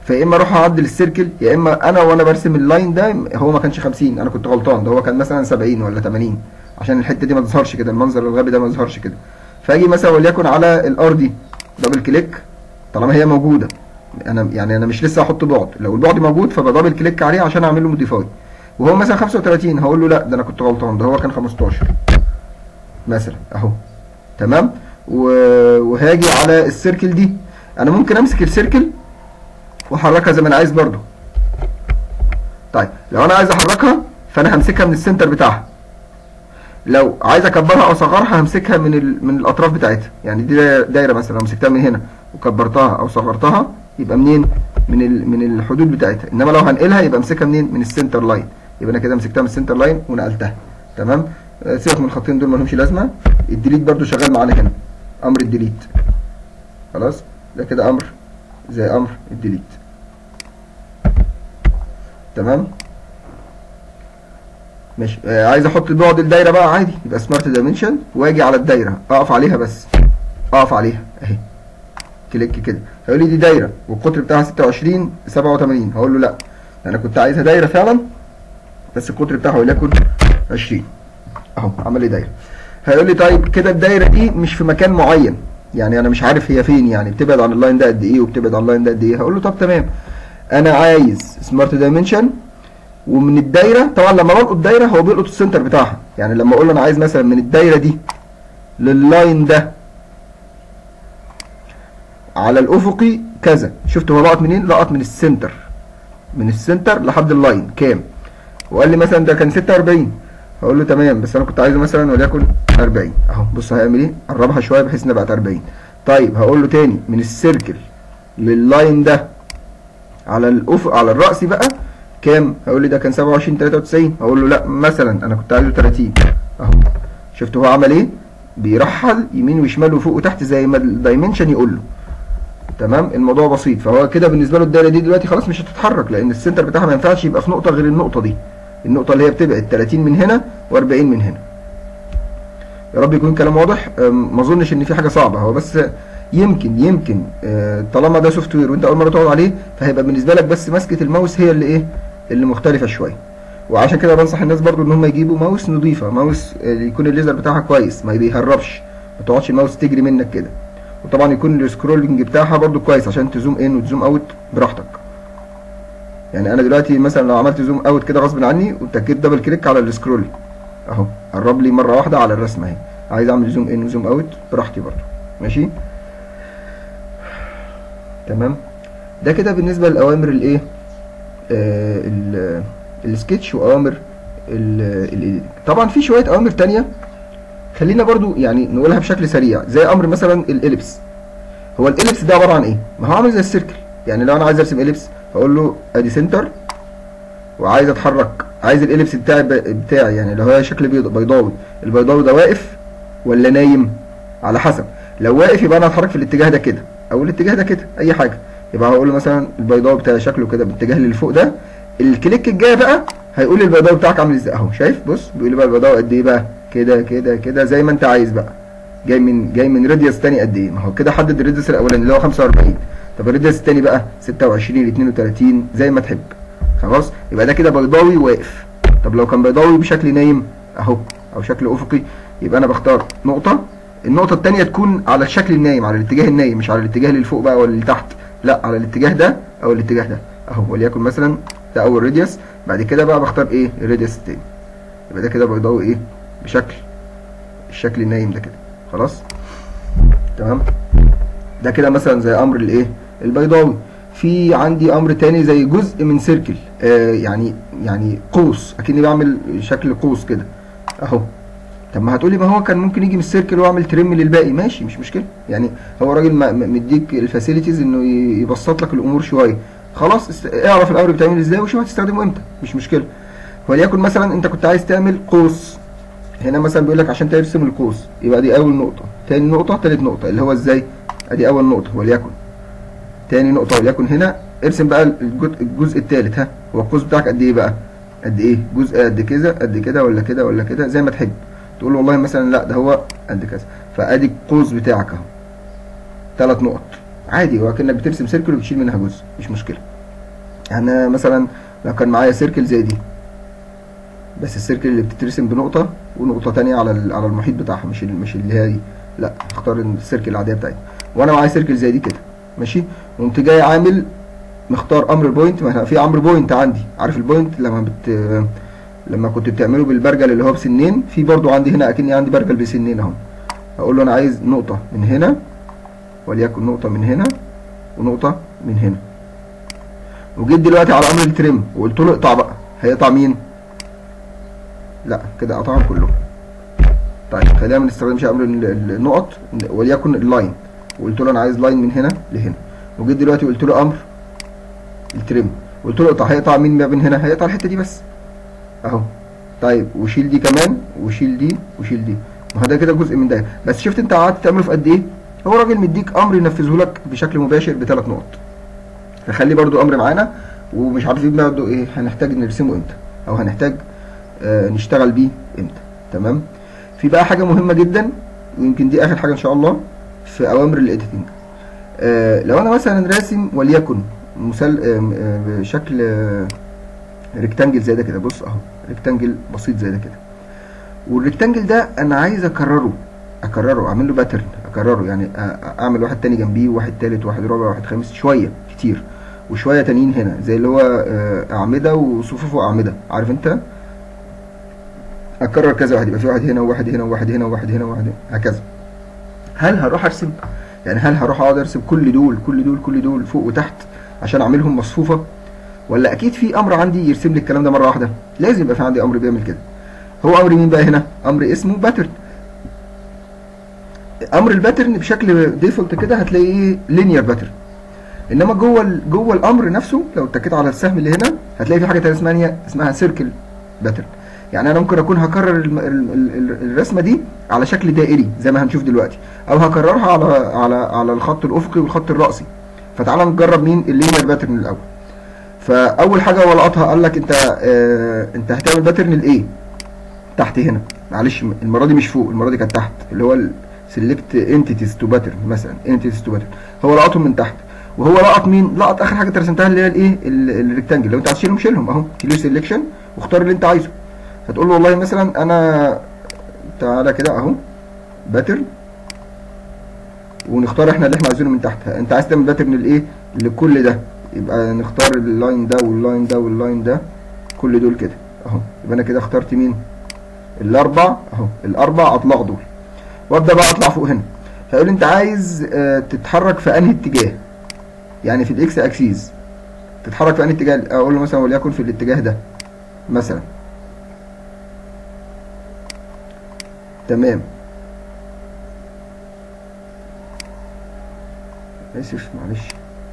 فيا اما اروح اعدل السيركل يا اما انا وانا برسم اللاين ده هو ما كانش 50 انا كنت غلطان ده هو كان مثلا 70 ولا 80 عشان الحته دي ما تظهرش كده المنظر الغبي ده ما يظهرش كده فاجي مثلا وليكن على الار دي دبل كليك طالما هي موجوده انا يعني انا مش لسه هحط بعد لو البعد موجود فبدبل كليك عليه عشان اعمل له موديفاي وهو مثلا 35 هقول له لا ده انا كنت غلطان ده هو كان 15 مثلا اهو تمام و- وهاجي على السيركل دي انا ممكن امسك السيركل واحركها زي ما انا عايز برضو طيب لو انا عايز احركها فانا همسكها من السنتر بتاعها لو عايز اكبرها او اصغرها همسكها من ال... من الاطراف بتاعتها يعني دي دايره دايرة مثلا لو مسكتها من هنا وكبرتها او صغرتها يبقى منين من ال... من الحدود بتاعتها انما لو هنقلها يبقى امسكها منين من السنتر لاين يبقى انا كده مسكتها من السنتر لاين ونقلتها تمام آه، سيبك من الخطين دول مالهمش لازمه الديليت برضو شغال معانا هنا امر الديليت خلاص ده كده امر زي امر الديليت تمام ماشي آه عايز احط بعد الدايره بقى عادي يبقى سمارت دايمنشن واجي على الدايره اقف عليها بس اقف عليها اهي كليك كده هيقول لي دي دايره والقطر بتاعها 26 87 هقول له لا انا كنت عايزها دايره فعلا بس القطر بتاعها وليكن 20 اهو عمل لي دايره هيقول لي طيب كده الدايره دي مش في مكان معين يعني انا مش عارف هي فين يعني بتبعد عن اللاين ده قد ايه وبتبعد عن اللاين ده قد ايه هقول له طب تمام انا عايز سمارت دايمنشن ومن الدايره طبعا لما بلقط دايره هو بيلقط السنتر بتاعها يعني لما اقول له انا عايز مثلا من الدايره دي لللاين ده على الافقي كذا شفت هو لقط منين لقط من السنتر من السنتر لحد اللاين كام وقال لي مثلا ده كان 46 هقول له تمام بس انا كنت عايزه مثلا وليكن 40 اهو بص هيعمل ايه قربها شويه بحيث انها بقت 40 طيب هقول له تاني من السيركل لللاين ده على الافق على الرأسي بقى كام هيقول لي ده كان 27 93 هقول له لا مثلا انا كنت عايزه 30 اهو شفت هو عمل ايه بيرحل يمين وشمال وفوق وتحت زي ما الدايمنشن يقول له تمام الموضوع بسيط فهو كده بالنسبه له الدايره دي دلوقتي خلاص مش هتتحرك لان السنتر بتاعها ما ينفعش يبقى في نقطه غير النقطه دي النقطه اللي هي بتبعد 30 من هنا و40 من هنا يا رب يكون كلام واضح أم، ما اظنش ان في حاجه صعبه هو بس يمكن يمكن آه، طالما ده سوفت وير وانت اول مره تقعد عليه فهيبقى بالنسبه لك بس مسكه الماوس هي اللي ايه اللي مختلفه شويه وعشان كده بنصح الناس برضو ان هم يجيبوا ماوس نظيفه ماوس آه، يكون الليزر بتاعها كويس ما بيهربش ما تقعدش الماوس تجري منك كده وطبعا يكون السكرولنج بتاعها برضو كويس عشان تزوم ان وتزوم اوت براحتك يعني انا دلوقتي مثلا لو عملت زوم اوت كده غصب عني وتكيت دبل كليك على السكرول اهو قرب لي مره واحده على الرسمه اهي عايز اعمل زوم ان وزوم اوت براحتي برضو ماشي تمام ده كده بالنسبه لاوامر الايه آه ال- السكتش واوامر ال- الايديت طبعا في شويه اوامر تانية خلينا برضو يعني نقولها بشكل سريع زي امر مثلا الاليبس هو الاليبس ده عباره عن ايه ما هو عامل زي السيركل يعني لو انا عايز ارسم اليبس هقول له ادي سنتر وعايز اتحرك عايز الاليبس بتاعي بتاعي يعني لو هو شكل بيض- بيضاوي البيضاوي ده واقف ولا نايم على حسب لو واقف يبقى انا هتحرك في الاتجاه ده كده او الاتجاه ده كده اي حاجه يبقى هقول له مثلا البيضاوي بتاعي شكله كده باتجاه اللي فوق ده الكليك الجاي بقى هيقول لي البيضاوي بتاعك عامل ازاي اهو شايف بص بيقول لي بقى البيضاوي قد ايه بقى كده كده كده زي ما انت عايز بقى جاي من جاي من راديوس تاني قد ايه ما هو كده حدد الراديوس الاولاني اللي هو 45 طب الراديوس التاني بقى 26 32 زي ما تحب خلاص يبقى ده كده بيضاوي واقف طب لو كان بيضاوي بشكل نايم اهو او شكل افقي يبقى انا بختار نقطه النقطه التانية تكون على الشكل النايم على الاتجاه النايم مش على الاتجاه اللي فوق بقى ولا اللي تحت لا على الاتجاه ده او الاتجاه ده اهو وليكن مثلا ده اول راديوس بعد كده بقى بختار ايه الراديوس التاني يبقى ده كده بيضاوي ايه بشكل الشكل النايم ده كده خلاص تمام ده كده مثلا زي امر الايه البيضاوي في عندي امر تاني زي جزء من سيركل آه يعني يعني قوس اكني بعمل شكل قوس كده اهو طب ما هتقولي ما هو كان ممكن يجي من السيركل واعمل ترم للباقي ماشي مش مشكله يعني هو راجل م- م- مديك الفاسيلتيز انه ي- يبسط لك الامور شويه خلاص است- اعرف الامر بتعمل ازاي وشوف هتستخدمه امتى مش مشكله وليكن مثلا انت كنت عايز تعمل قوس هنا مثلا بيقول لك عشان ترسم القوس يبقى دي اول نقطه تاني نقطه تالت نقطه اللي هو ازاي ادي اول نقطه وليكن تاني نقطه وليكن هنا ارسم بقى الجزء, الجزء التالت ها هو القوس بتاعك قد ايه بقى قد ايه جزء قد كده قد كده ولا كده ولا كده زي ما تحب تقول له والله مثلا لا ده هو قد كذا فادي القوس بتاعك اهو ثلاث نقط عادي هو كانك بترسم سيركل وبتشيل منها جزء مش مشكله يعني أنا مثلا لو كان معايا سيركل زي دي بس السيركل اللي بتترسم بنقطة ونقطة تانية على ال- على المحيط بتاعها مش ال- مش اللي هي دي لا اختار السيركل العادية بتاعتي وانا معايا سيركل زي دي كده ماشي وقمت جاي عامل مختار امر بوينت ما في امر بوينت عندي عارف البوينت لما بت لما كنت بتعمله بالبرجل اللي هو بسنين في برضو عندي هنا اكني عندي برجل بسنين اهو هقول له انا عايز نقطة من هنا وليكن نقطة من هنا ونقطة من هنا وجيت دلوقتي على امر الترم وقلت له اقطع بقى هيقطع مين لا كده قطعهم كلهم طيب خلينا ما نستخدمش امر ال- ال- النقط وليكن اللاين وقلت له انا عايز لاين من هنا لهنا وجيت دلوقتي قلت له امر الترم قلت له اقطع هيقطع مين ما بين هنا هيقطع الحته دي بس اهو طيب وشيل دي كمان وشيل دي وشيل دي ما هو ده كده جزء من ده بس شفت انت قعدت تعمله في قد ايه هو راجل مديك امر ينفذه لك بشكل مباشر بثلاث نقط فخلي برضو امر معانا ومش عارفين برضو ايه هنحتاج نرسمه امتى او هنحتاج آه نشتغل بيه امتى تمام في بقى حاجه مهمه جدا ويمكن دي اخر حاجه ان شاء الله في اوامر الايديتنج آه لو انا مثلا راسم وليكن مسل آه آه بشكل آه ريكتانجل زي ده كده بص اهو ريكتانجل بسيط زي ده كده والريكتانجل ده انا عايز اكرره اكرره اعمل له باترن اكرره يعني أ- أ- اعمل واحد تاني جنبيه واحد تالت واحد رابع واحد خامس شويه كتير وشويه تانيين هنا زي اللي هو آه، اعمده وصفوف واعمده عارف انت اكرر كذا واحد يبقى في واحد هنا وواحد هنا وواحد هنا وواحد هنا وواحد هنا هكذا هل هروح ارسم يعني هل هروح اقعد ارسم كل دول كل دول كل دول فوق وتحت عشان اعملهم مصفوفه ولا اكيد في امر عندي يرسم لي الكلام ده مره واحده لازم يبقى في عندي امر بيعمل كده هو امر مين بقى هنا امر اسمه باترن امر الباترن بشكل ديفولت كده هتلاقيه لينير باترن انما جوه ال- جوه الامر نفسه لو اتكيت على السهم اللي هنا هتلاقي في حاجه تانية اسمها اسمها سيركل باترن يعني انا ممكن اكون هكرر الم- ال- ال- ال- الرسمه دي على شكل دائري زي ما هنشوف دلوقتي او هكررها على على على الخط الافقي والخط الراسي فتعال نجرب مين اللينير باترن الاول فاول حاجه هو لقطها قال لك انت آه انت هتعمل باترن الايه تحت هنا معلش المره دي مش فوق المره دي كانت تحت اللي هو سيلكت انتيتيز تو باترن مثلا انتيتيز تو باترن هو لقطهم من تحت وهو لقط مين لقط اخر حاجه انت رسمتها اللي هي الايه ال- الريكتانجل لو انت عايز تشيلهم شيلهم اهو كيلو سيلكشن واختار اللي انت عايزه هتقول له والله مثلا انا تعالى كده اهو باترن ونختار احنا اللي احنا عايزينه من تحت انت عايز تعمل باترن الايه لكل ده يبقى نختار اللاين ده واللاين ده واللاين ده كل دول كده اهو يبقى انا كده اخترت مين الاربع اهو الاربع اطلاق دول وابدا بقى اطلع فوق هنا فيقول لي انت عايز اه تتحرك في انهي اتجاه يعني في الاكس اكسيز تتحرك في انهي اتجاه اقول له مثلا وليكن في الاتجاه ده مثلا تمام اسف معلش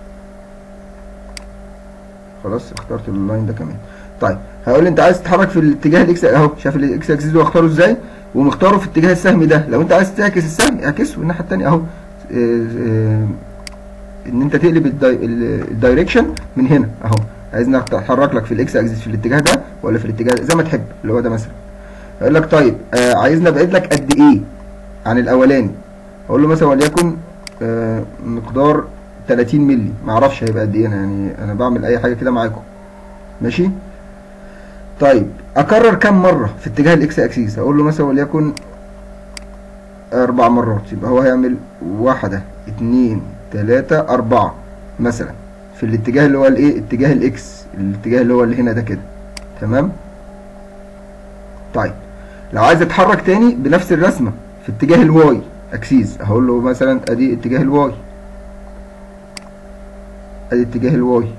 خلاص اخترت اللاين ده كمان طيب هيقول لي انت عايز تتحرك في الاتجاه الاكس اهو شايف الاكس اكسس ده واختاره ازاي ومختاره في اتجاه السهم ده لو انت عايز تعكس السهم اعكسه الناحيه الثانيه اهو اه، اه، ان انت تقلب الداي- ال- الدايركشن من هنا اهو عايز انك تتحرك لك في الاكس اكسس في الاتجاه ده ولا في الاتجاه ده زي ما تحب اللي هو ده مثلا يقول لك طيب آه عايزني ابعد لك قد ايه عن الاولاني اقول له مثلا وليكن آه مقدار 30 مللي ما اعرفش هيبقى قد ايه انا يعني انا بعمل اي حاجه كده معاكم ماشي طيب اكرر كم مره في اتجاه الاكس اكسيس اقول له مثلا وليكن اربع مرات يبقى هو هيعمل واحده اتنين تلاته اربعه مثلا في الاتجاه اللي هو الايه اتجاه الاكس الاتجاه اللي هو اللي هنا ده كده تمام طيب لو عايز اتحرك تاني بنفس الرسمه في اتجاه الواي اكسيس هقول له مثلا ادي اتجاه الواي ادي اتجاه الواي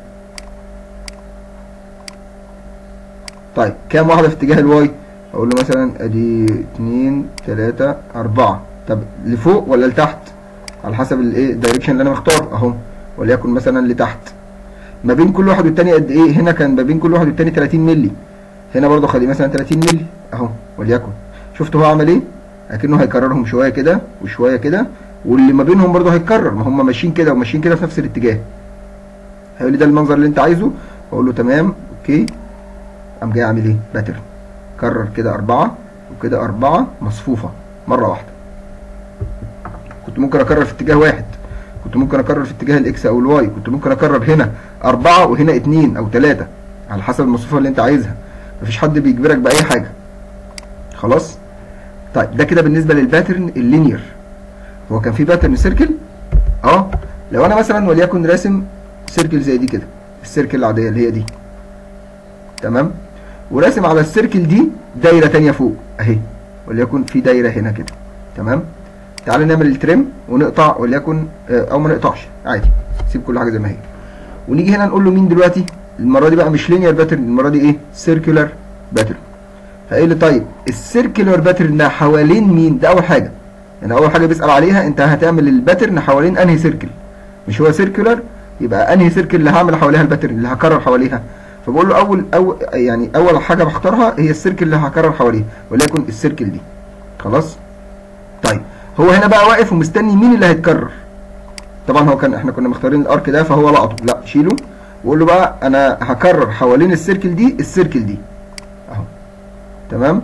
طيب كام واحدة في اتجاه الواي اقول له مثلا ادي اتنين تلاتة اربعة طب لفوق ولا لتحت على حسب الايه الدايركشن اللي انا مختاره اهو وليكن مثلا لتحت ما بين كل واحد والتاني قد ايه هنا كان ما بين كل واحد والتاني 30 مللي هنا برضو خليه مثلا 30 مللي اهو وليكن شفت هو عمل ايه اكنه هيكررهم شويه كده وشويه كده واللي ما بينهم برضو هيتكرر ما هم ماشيين كده وماشيين كده في نفس الاتجاه هيقول لي ده المنظر اللي انت عايزه اقول له تمام اوكي قام جاي عامل ايه باترن كرر كده اربعه وكده اربعه مصفوفه مره واحده كنت ممكن اكرر في اتجاه واحد كنت ممكن اكرر في اتجاه الاكس او الواي كنت ممكن اكرر هنا أربعة وهنا اتنين او تلاتة على حسب المصفوفة اللي انت عايزها مفيش حد بيجبرك بأي حاجة خلاص طيب ده كده بالنسبة للباترن اللينير هو كان في باترن سيركل اه لو انا مثلا وليكن راسم سيركل زي دي كده السيركل العادية اللي هي دي تمام وراسم على السيركل دي دايرة تانية فوق اهي وليكن في دايرة هنا كده تمام تعالى نعمل التريم ونقطع وليكن آه، او ما نقطعش عادي سيب كل حاجة زي ما هي ونيجي هنا نقول له مين دلوقتي المرة دي بقى مش لينير باترن المرة دي ايه سيركولار باترن فقال لي طيب السيركولار باترن ده حوالين مين ده اول حاجة يعني اول حاجة بيسأل عليها انت هتعمل الباترن حوالين انهي سيركل مش هو سيركولار يبقى انهي سيركل اللي هعمل حواليها الباترن اللي هكرر حواليها فبقول له اول أول يعني اول حاجه بختارها هي السيركل اللي هكرر حواليها وليكن السيركل دي خلاص طيب هو هنا بقى واقف ومستني مين اللي هيتكرر طبعا هو كان احنا كنا مختارين الارك ده فهو لقطه لا شيله وقول له بقى انا هكرر حوالين السيركل دي السيركل دي اهو تمام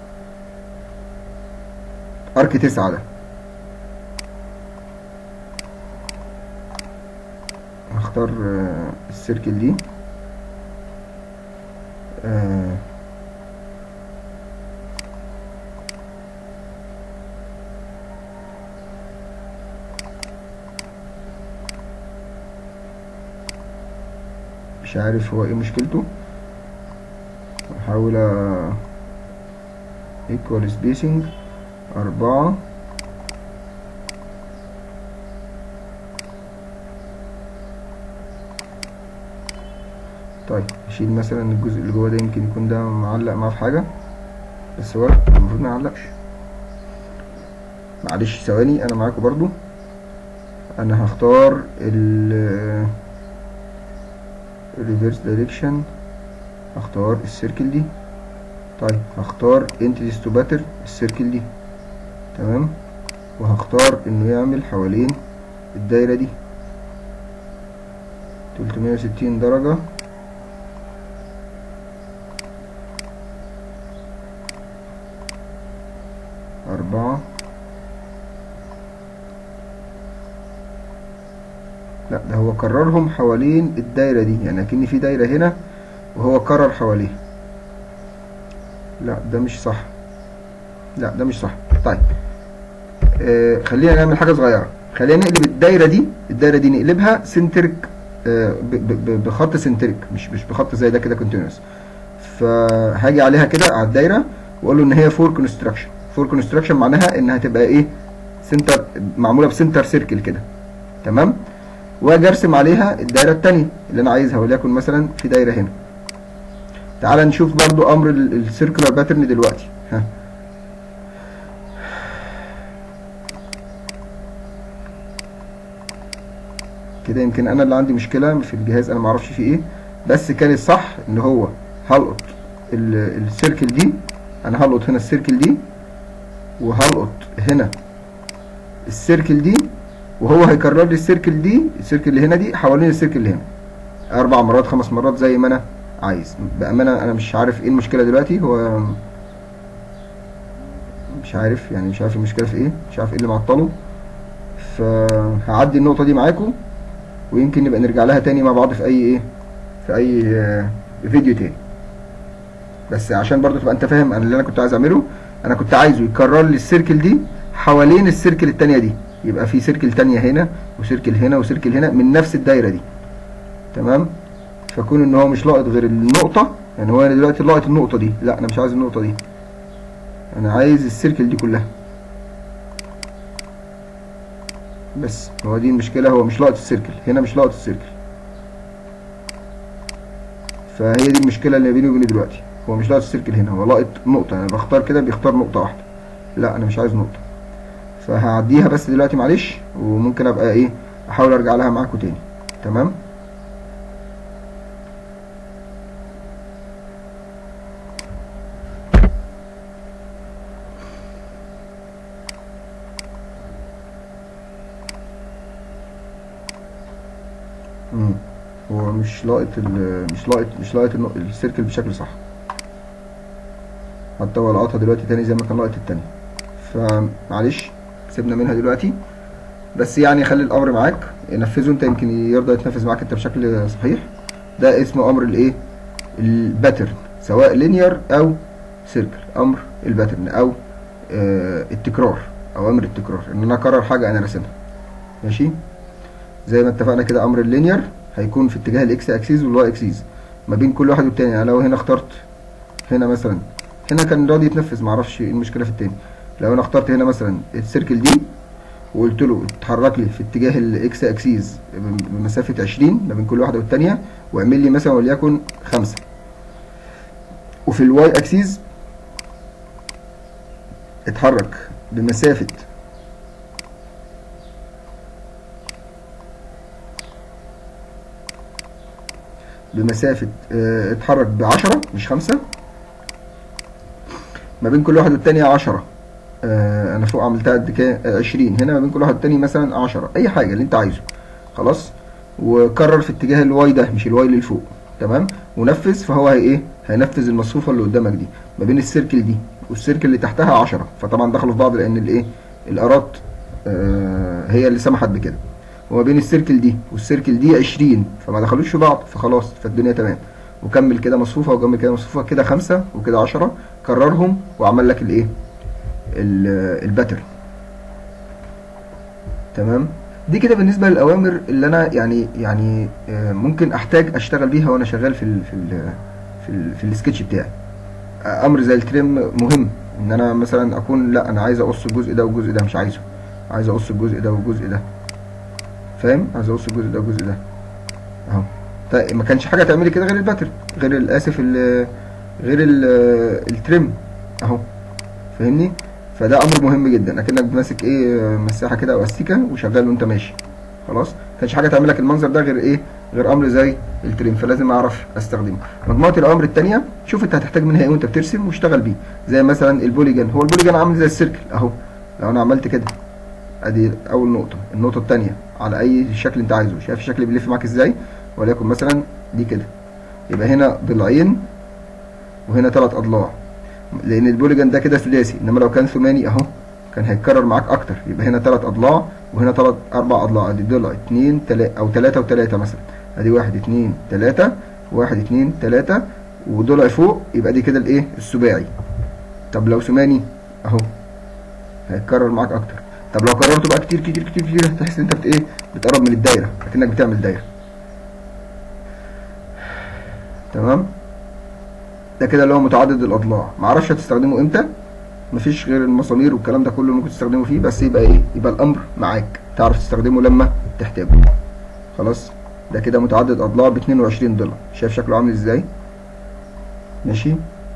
ارك تسعة ده هختار آه، السيركل دي آه، مش عارف هو ايه مشكلته احاول equal spacing أربعة طيب اشيل مثلا الجزء اللي جوه ده يمكن يكون ده معلق معاه في حاجة بس هو المفروض ما يعلقش معلش ثواني انا معاكم برضو انا هختار ال reverse direction هختار السيركل دي طيب هختار entities to pattern السيركل دي تمام وهختار انه يعمل حوالين الدايرة دي 360 درجة أربعة لا ده هو كررهم حوالين الدايرة دي يعني أكن في دايرة هنا وهو كرر حواليها لا ده مش صح لا ده مش صح طيب آه خلينا نعمل حاجة صغيرة خلينا نقلب الدايرة دي الدايرة دي نقلبها سنترك آه ب- ب- ب- بخط سنترك مش مش بخط زي ده كده كونتينوس فهاجي عليها كده على الدايرة واقول له ان هي فور كونستراكشن فور كونستراكشن معناها انها تبقى ايه سنتر معمولة بسنتر سيركل كده تمام واجي ارسم عليها الدايره الثانيه اللي انا عايزها وليكن مثلا في دايره هنا تعال نشوف برضو امر السيركولار باترن دلوقتي ها كده يمكن انا اللي عندي مشكله في الجهاز انا معرفش فيه ايه بس كان الصح ان هو هلقط ال- السيركل دي انا هلقط هنا السيركل دي وهلقط هنا السيركل دي وهو هيكرر لي السيركل دي السيركل اللي هنا دي حوالين السيركل اللي هنا اربع مرات خمس مرات زي ما انا عايز بامانه انا مش عارف ايه المشكله دلوقتي هو مش عارف يعني مش عارف المشكله في ايه مش عارف ايه اللي معطله فهعدي النقطه دي معاكم ويمكن نبقى نرجع لها تاني مع بعض في اي ايه في اي آه، فيديو تاني بس عشان برضو تبقى انت فاهم انا اللي انا كنت عايز اعمله انا كنت عايزه يكرر لي السيركل دي حوالين السيركل التانية دي يبقى في سيركل تانية هنا وسيركل هنا وسيركل هنا من نفس الدايرة دي تمام فكون ان هو مش لاقط غير النقطة يعني هو انا دلوقتي لاقط النقطة دي لا انا مش عايز النقطة دي انا عايز السيركل دي كلها بس هو دي المشكلة هو مش لاقط السيركل هنا مش لاقط السيركل فهي دي المشكلة اللي بيني وبينه دلوقتي هو مش لاقط السيركل هنا هو لاقط نقطة انا بختار كده بيختار نقطة واحدة لا انا مش عايز نقطة فهعديها بس دلوقتي معلش وممكن ابقى ايه احاول ارجع لها معاكم تاني تمام مم. هو مش لاقط ال- مش لاقط مش لاقط النق- السيركل بشكل صح حتى هو لقطها دلوقتي تاني زي ما كان لاقط التاني فمعلش سيبنا منها دلوقتي بس يعني خلي الامر معاك نفذه انت يمكن يرضى يتنفذ معاك انت بشكل صحيح ده اسمه امر الايه الباترن سواء لينير او سيركل امر الباترن او آه التكرار اوامر التكرار ان انا اكرر حاجه انا راسمها ماشي زي ما اتفقنا كده امر اللينير هيكون في اتجاه الاكس اكسيس والواي اكسيس ما بين كل واحد والتاني يعني لو هنا اخترت هنا مثلا هنا كان راضي يتنفذ معرفش ايه المشكله في التاني لو انا اخترت هنا مثلا السيركل دي وقلت له اتحرك لي في اتجاه الاكس اكسيس بمسافه 20 ما بين كل واحده والتانيه واعمل لي مثلا وليكن خمسة وفي الواي اكسيس اتحرك بمسافه بمسافة اه اتحرك بعشرة مش خمسة ما بين كل واحد والتانية عشرة اه انا فوق عملتها قد كده اه عشرين هنا ما بين كل واحد والتاني مثلا عشرة اي حاجة اللي انت عايزه خلاص وكرر في اتجاه الواي ده مش الواي اللي فوق تمام ونفذ فهو هي ايه هينفذ المصفوفة اللي قدامك دي ما بين السيركل دي والسيركل اللي تحتها عشرة فطبعا دخلوا في بعض لان الايه الارات هي اللي سمحت بكده وما بين السيركل دي والسيركل دي 20 فما دخلوش في بعض فخلاص فالدنيا تمام وكمل كده مصفوفه وكمل كده مصفوفه كده خمسة وكده 10 كررهم وعمل لك الايه الباترن تمام دي كده بالنسبه للاوامر اللي انا يعني يعني ممكن احتاج اشتغل بيها وانا شغال في ال في ال في, ال في السكتش بتاعي امر زي التريم مهم ان انا مثلا اكون لا انا عايز اقص الجزء ده والجزء ده مش عايزه عايز اقص الجزء ده والجزء ده فاهم عايز اقص الجزء ده والجزء ده اهو طيب ما كانش حاجه تعملي كده غير الباترن غير الاسف ال غير ال التريم اهو فاهمني فده امر مهم جدا اكنك ماسك ايه مساحه كده او استيكه وشغال وانت ماشي خلاص ما كانش حاجه تعمل لك المنظر ده غير ايه غير امر زي التريم فلازم اعرف استخدمه مجموعه الاوامر الثانيه شوف انت هتحتاج منها ايه وانت بترسم واشتغل بيه زي مثلا البوليجان هو البوليجان عامل زي السيركل اهو لو انا عملت كده ادي اول نقطه النقطه الثانيه على اي شكل انت عايزه شايف الشكل بيلف معاك ازاي وليكن مثلا دي كده يبقى هنا ضلعين وهنا ثلاث اضلاع لان البوليجان ده كده ثلاثي انما لو كان ثماني اهو كان هيتكرر معاك اكتر يبقى هنا ثلاث اضلاع وهنا ثلاث اربع اضلاع ادي ضلع اتنين تلاتة او ثلاثة وثلاثة مثلا ادي واحد اتنين تلاتة واحد اتنين تلاتة وضلع فوق يبقى دي كده الايه السباعي طب لو ثماني اهو هيتكرر معاك اكتر طب لو كررته بقى كتير كتير كتير كتير هتحس ان انت بت ايه بتقرب من الدايره اكنك بتعمل دايره تمام ده كده اللي هو متعدد الاضلاع معرفش هتستخدمه امتى مفيش غير المسامير والكلام ده كله ممكن تستخدمه فيه بس يبقى ايه يبقى الامر معاك تعرف تستخدمه لما تحتاجه خلاص ده كده متعدد اضلاع ب 22 ضلع شايف شكله عامل ازاي ماشي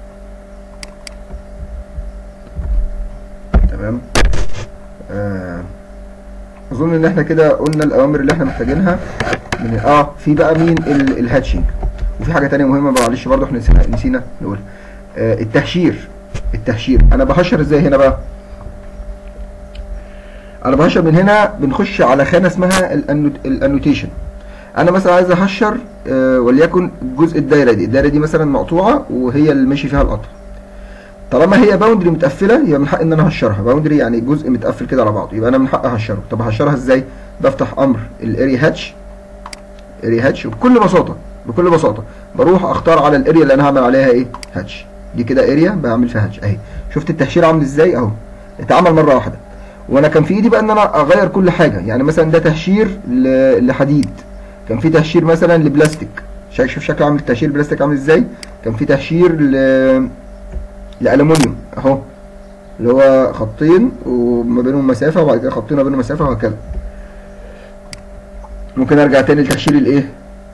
تمام آه اظن ان احنا كده قلنا الاوامر اللي احنا محتاجينها من اه في بقى مين ال- الهاتشنج وفي حاجه تانية مهمه معلش برضه احنا نسينا نسينا نقولها آه التهشير التهشير انا بهشر ازاي هنا بقى انا بهشر من هنا بنخش على خانه اسمها الأنوت- الانوتيشن انا مثلا عايز اهشر آه وليكن جزء الدايره دي الدايره دي مثلا مقطوعه وهي اللي ماشي فيها القطر طالما هي باوندري متقفله يبقى من حق ان انا اهشرها باوندري يعني جزء متقفل كده على بعضه يبقى انا من حق اهشره طب ههشرها ازاي بفتح امر الاريا هاتش اريا هاتش بكل بساطه بكل بساطه بروح اختار على الاريا اللي انا هعمل عليها ايه هاتش دي كده اريا بعمل فيها هاتش اهي شفت التهشير عامل ازاي اهو اتعمل مره واحده وانا كان في ايدي بقى ان انا اغير كل حاجه يعني مثلا ده تهشير ل- لحديد كان في تهشير مثلا لبلاستيك شايف شوف شكله عامل التهشير البلاستيك عامل ازاي كان في تهشير ل الالومنيوم اهو اللي هو خطين وما بينهم مسافه وبعد كده خطين ما بينهم مسافه وهكذا ممكن ارجع تاني لتهشير الايه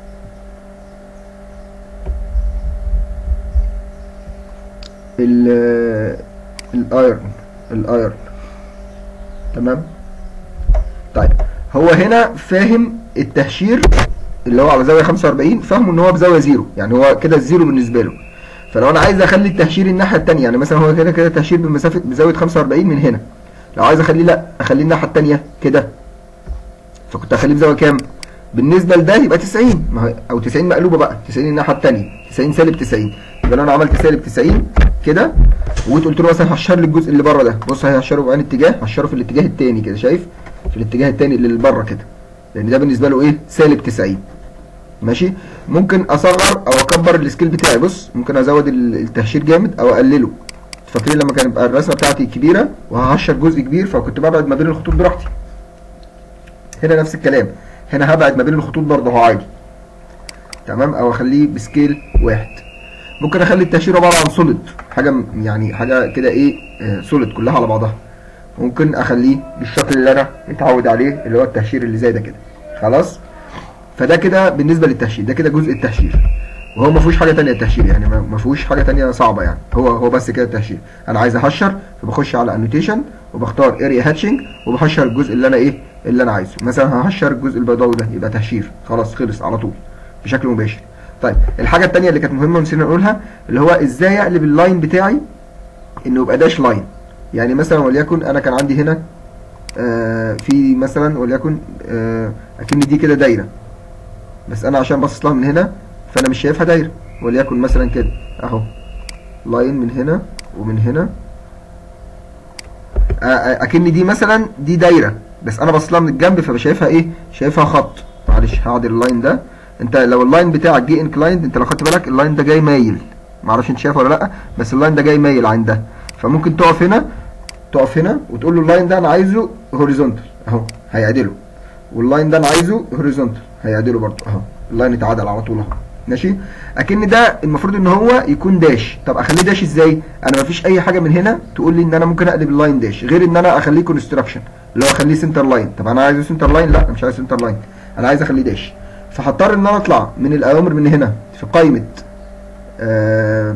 ال الايرن الايرن تمام طيب هو هنا فاهم التهشير اللي هو على زاويه 45 فاهمه ان هو بزاويه زيرو يعني هو كده الزيرو بالنسبه له فلو انا عايز اخلي التهشير الناحيه الثانيه يعني مثلا هو كده كده تهشير بمسافه بزاويه 45 من هنا لو عايز اخليه لا اخليه الناحيه الثانيه كده فكنت اخليه بزاويه كام بالنسبه لده يبقى 90 ما هو او 90 مقلوبه بقى 90 الناحيه الثانيه 90 سالب 90 يبقى لو انا عملت سالب 90 كده وجيت قلت له مثلا هشر لي الجزء اللي بره ده بص هيهشره بعين اتجاه هشره في الاتجاه الثاني كده شايف في الاتجاه التاني اللي بره كده لان ده بالنسبه له ايه سالب 90 ماشي ممكن اصغر او اكبر السكيل بتاعي بص ممكن ازود ال- التهشير جامد او اقلله فاكرين لما كان يبقى الرسمه بتاعتي كبيره وههشر جزء كبير فكنت ببعد ما بين الخطوط براحتي هنا نفس الكلام هنا هبعد ما بين الخطوط برضه اهو عادي تمام او اخليه بسكيل واحد ممكن اخلي التهشير عباره عن سوليد حاجه م- يعني حاجه كده ايه سوليد كلها على بعضها ممكن اخليه بالشكل اللي انا متعود عليه اللي هو التهشير اللي زي ده كده خلاص فده كده بالنسبه للتهشير ده كده جزء التهشير وهو ما فيهوش حاجه تانية التهشير يعني ما ما فيهوش حاجه تانية صعبه يعني هو هو بس كده التهشير انا عايز اهشر فبخش على انوتيشن وبختار اريا هاتشنج وبهشر الجزء اللي انا ايه اللي انا عايزه مثلا ههشر الجزء البيضاوي ده يبقى تهشير خلاص خلص على طول بشكل مباشر طيب الحاجه التانية اللي كانت مهمه ونسينا نقولها اللي هو ازاي اقلب اللاين بتاعي انه يبقى داش لاين يعني مثلا وليكن انا كان عندي هنا آه في مثلا وليكن آه اكن دي كده دايره بس انا عشان باصص لها من هنا فانا مش شايفها دايره وليكن مثلا كده اهو لاين من هنا ومن هنا آه، آه، اكن دي مثلا دي دايره بس انا باصص لها من الجنب فشايفها ايه شايفها خط معلش هعدل اللاين ده انت لو اللاين بتاعك جه انكلايند انت لو خدت بالك اللاين ده جاي مايل معرفش انت شايفه ولا لا بس اللاين ده جاي مايل عن ده فممكن تقف هنا تقف هنا وتقول له اللاين ده انا عايزه هوريزونتال اهو هيعدله واللاين ده انا عايزه هوريزونتال هيعدله برضه اهو اللاين اتعدل على طول اهو ماشي اكن ده المفروض ان هو يكون داش طب اخليه داش ازاي انا مفيش اي حاجه من هنا تقول لي ان انا ممكن اقلب اللاين داش غير ان انا اخليه كونستراكشن اللي هو اخليه سنتر لاين طب انا عايزه سنتر لاين لا مش عايز سنتر لاين انا عايز اخليه داش فهضطر ان انا اطلع من الاوامر من هنا في قائمه آه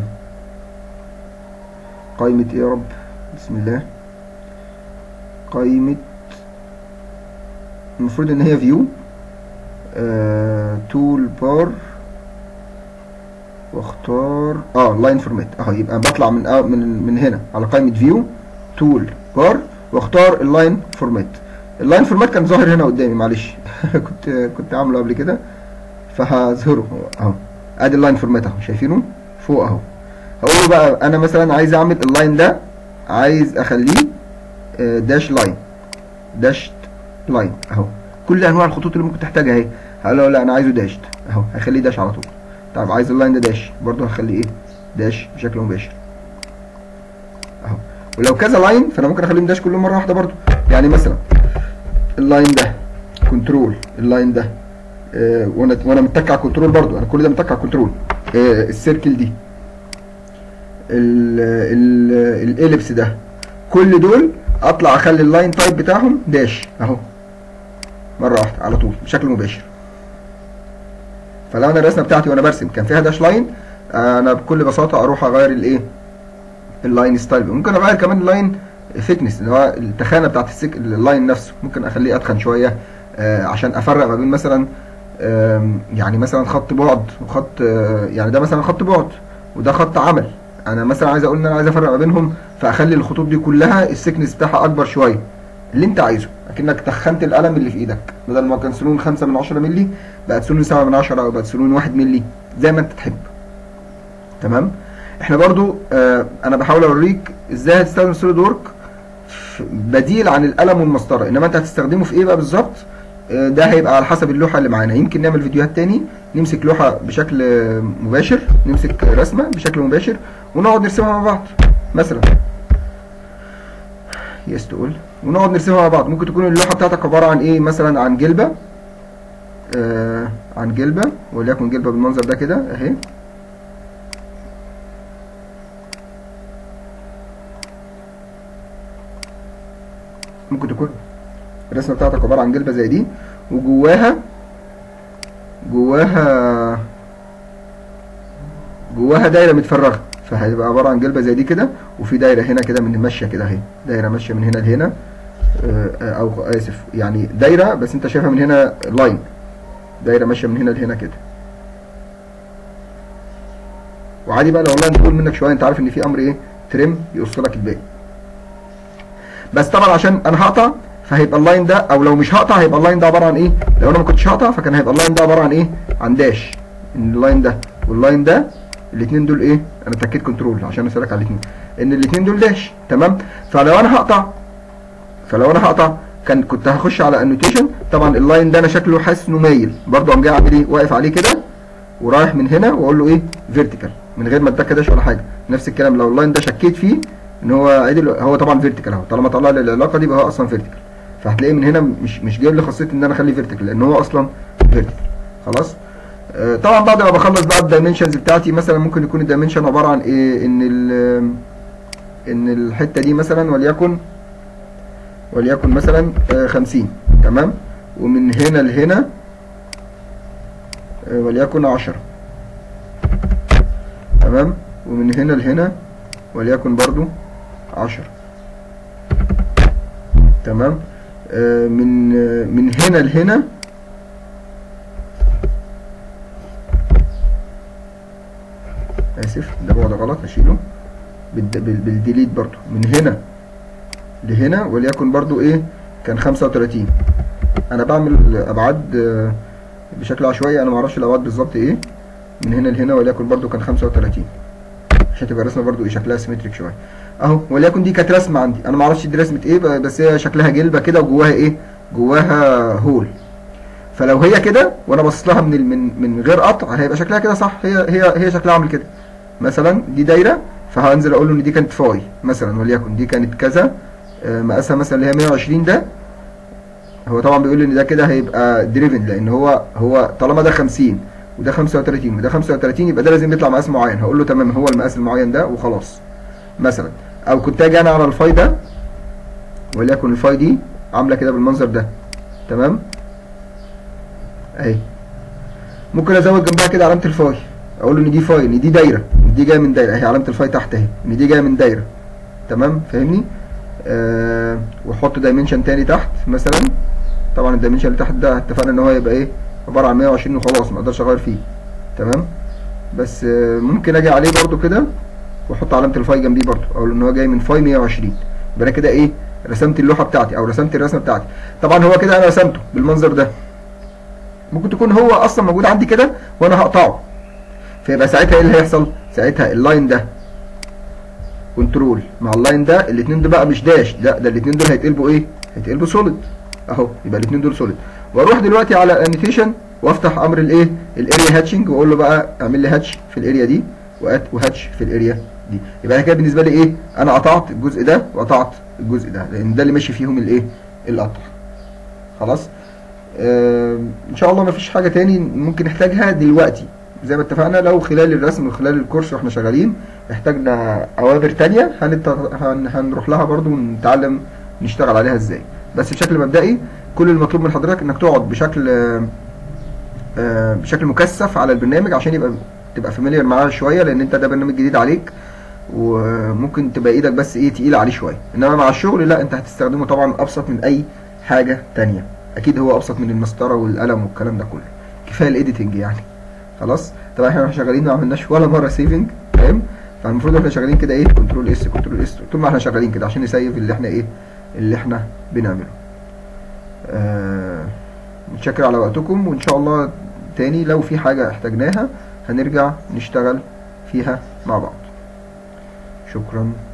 قائمه ايه يا رب بسم الله قائمه المفروض ان هي فيو تول بار واختار اه لاين فورمات اهو يبقى بطلع من آه من من هنا على قائمه فيو تول بار واختار اللاين فورمات اللاين فورمات كان ظاهر هنا قدامي معلش كنت كنت عامله قبل كده فهظهره اهو ادي اللاين فورمات اهو شايفينه فوق اهو هقول له بقى انا مثلا عايز اعمل اللاين ده عايز اخليه آه، داش لاين داش لاين اهو كل انواع الخطوط اللي ممكن تحتاجها اهي هقول له لا انا عايزه داش اهو هخليه داش على طول طيب عايز اللاين ده داش برضه هخليه ايه داش بشكل مباشر اهو ولو كذا لاين فانا ممكن اخليهم داش كلهم مره واحده برضه يعني مثلا اللاين ده كنترول اللاين ده آه وانا وانا متك على كنترول برضه انا كل ده متك على كنترول آه السيركل دي ال ال الاليبس ده كل دول اطلع اخلي اللاين تايب بتاعهم داش اهو مره واحده على طول بشكل مباشر فلو انا الرسمه بتاعتي وانا برسم كان فيها داش لاين انا بكل بساطه اروح اغير الايه اللاين ستايل ممكن اغير كمان اللاين ثيكنس اللي هو التخانه بتاعت السك... اللاين نفسه ممكن اخليه اتخن شويه آه عشان افرق ما بين مثلا آم، يعني مثلا خط بعد وخط آه، يعني ده مثلا خط بعد وده خط عمل انا مثلا عايز اقول ان انا عايز افرق ما بينهم فاخلي الخطوط دي كلها السكنس بتاعها اكبر شويه اللي انت عايزه اكنك تخنت القلم اللي في ايدك بدل ما كان سنون 5 من 10 مللي بقت سنون 7 من 10 او بقت سنون 1 مللي زي ما انت تحب تمام احنا برضو آه انا بحاول اوريك ازاي هتستخدم سوليد وورك بديل عن القلم والمسطره انما انت هتستخدمه في ايه بقى بالظبط آه، ده هيبقى على حسب اللوحه اللي معانا يمكن نعمل فيديوهات تاني نمسك لوحه بشكل آه، مباشر نمسك رسمه بشكل مباشر ونقعد نرسمها مع بعض مثلا يس تقول ونقعد نرسمها مع بعض ممكن تكون اللوحه بتاعتك عباره عن ايه مثلا عن جلبه آه عن جلبه وليكن جلبه بالمنظر ده كده اهي ممكن تكون الرسمه بتاعتك عباره عن جلبه زي دي وجواها جواها جواها دايره متفرغه فهيبقى عباره عن جلبه زي دي كده وفي دايره هنا كده من ماشيه كده اهي دايره ماشيه من هنا لهنا آه، آه، او اسف يعني دايره بس انت شايفها من هنا لاين دايره ماشيه من هنا لهنا كده وعادي بقى لو اللاين طول منك شويه انت عارف ان في امر ايه ترم يقص لك الباقي بس طبعا عشان انا هقطع فهيبقى اللاين ده او لو مش هقطع هيبقى اللاين ده عباره عن ايه لو انا ما كنتش هقطع فكان هيبقى اللاين ده عباره عن ايه عن داش ان اللاين ده واللاين ده الاثنين دول ايه انا اتكيت كنترول عشان اسالك على الاثنين ان الاثنين دول داش تمام فلو انا هقطع فلو انا هقطع كان كنت هخش على انوتيشن طبعا اللاين ده انا شكله حاسس انه مايل برضه قام جاي عامل ايه واقف عليه كده ورايح من هنا واقول له ايه فيرتيكال من غير ما اتك داش ولا حاجه نفس الكلام لو اللاين ده شكيت فيه ان هو عدل هو طبعا فيرتيكال اهو طالما طلع لي العلاقه دي يبقى هو اصلا فيرتيكال فهتلاقيه من هنا مش مش جايب لي خاصيه ان انا اخليه فيرتيكال لان هو اصلا فيرتيكال خلاص آه طبعا بعد ما بخلص بقى الدايمنشنز بتاعتي مثلا ممكن يكون الدايمنشن عباره عن ايه ان ال ان الحته دي مثلا وليكن وليكن مثلا آه 50 تمام ومن هنا لهنا آه وليكن 10 تمام ومن هنا لهنا وليكن برضو 10 تمام آه من آه من هنا لهنا اسف ده بعد غلط هشيله بالديليت برضو من هنا لهنا وليكن برضو ايه كان 35 انا بعمل ابعاد آه بشكل عشوائي انا معرفش الابعاد بالظبط ايه من هنا لهنا وليكن برضو كان 35 عشان تبقى الرسمه برضو ايه شكلها سيمتريك شويه اهو وليكن دي كانت رسمه عندي انا ما اعرفش دي رسمه ايه بس هي شكلها جلبه كده وجواها ايه جواها هول فلو هي كده وانا باصص لها من من من غير قطع هيبقى شكلها كده صح هي هي هي شكلها عامل كده مثلا دي دايره فهنزل اقول له ان دي كانت فاي مثلا وليكن دي كانت كذا آه مقاسها مثلا اللي هي 120 ده هو طبعا بيقول لي ان ده كده هيبقى دريفن لان هو هو طالما ده 50 وده 35 وده 35 يبقى ده لازم يطلع مقاس معين هقول له تمام هو المقاس المعين ده وخلاص مثلا او كنت اجي انا على الفاي ده وليكن الفاي دي عامله كده بالمنظر ده تمام اهي ممكن ازود جنبها كده علامه الفاي اقول له ان دي فاي ان دي دايره ان دي جايه من دايره اهي علامه الفاي تحت اهي ان دي جايه من دايره تمام فاهمني آه واحط دايمنشن تاني تحت مثلا طبعا الدايمنشن اللي تحت ده اتفقنا ان هو يبقى ايه عباره عن 120 وخلاص ما اقدرش اغير فيه تمام بس آه ممكن اجي عليه برده كده واحط علامه الفاي جنبيه برده اقول ان هو جاي من فاي 120 يبقى انا كده ايه رسمت اللوحه بتاعتي او رسمت الرسمه بتاعتي طبعا هو كده انا رسمته بالمنظر ده ممكن تكون هو اصلا موجود عندي كده وانا هقطعه فيبقى ساعتها ايه اللي هيحصل ساعتها اللاين ده كنترول مع اللاين ده الاثنين دول بقى مش داش لا ده الاثنين دول هيتقلبوا ايه هيتقلبوا سوليد اهو يبقى الاثنين دول سوليد واروح دلوقتي على انيتيشن وافتح امر الايه الاريا هاتشنج واقول له بقى اعمل لي هاتش في الاريا دي وهاتش في الاريا دي يبقى انا كده بالنسبه لي ايه انا قطعت الجزء ده وقطعت الجزء ده لان ده اللي ماشي فيهم الايه القطع خلاص آه ان شاء الله مفيش حاجه تاني ممكن نحتاجها دلوقتي زي ما اتفقنا لو خلال الرسم وخلال الكورس واحنا شغالين احتاجنا اوامر تانية هنت... هن... هنروح لها برضو ونتعلم نشتغل عليها ازاي بس بشكل مبدئي كل المطلوب من حضرتك انك تقعد بشكل آه بشكل مكثف على البرنامج عشان يبقى تبقى فاميليار معاه شويه لان انت ده برنامج جديد عليك وممكن تبقى ايدك بس ايه تقيله عليه شويه انما مع الشغل لا انت هتستخدمه طبعا ابسط من اي حاجه تانية اكيد هو ابسط من المسطره والقلم والكلام ده كله كفايه الايديتنج يعني خلاص طبعا احنا شغالين ما عملناش ولا مره سيفنج فاهم فالمفروض احنا شغالين كده ايه كنترول اس كنترول اس طول ما احنا شغالين كده عشان نسيف اللي احنا ايه اللي احنا بنعمله آه متشكر على وقتكم وان شاء الله تاني لو في حاجه احتاجناها هنرجع نشتغل فيها مع بعض شكرا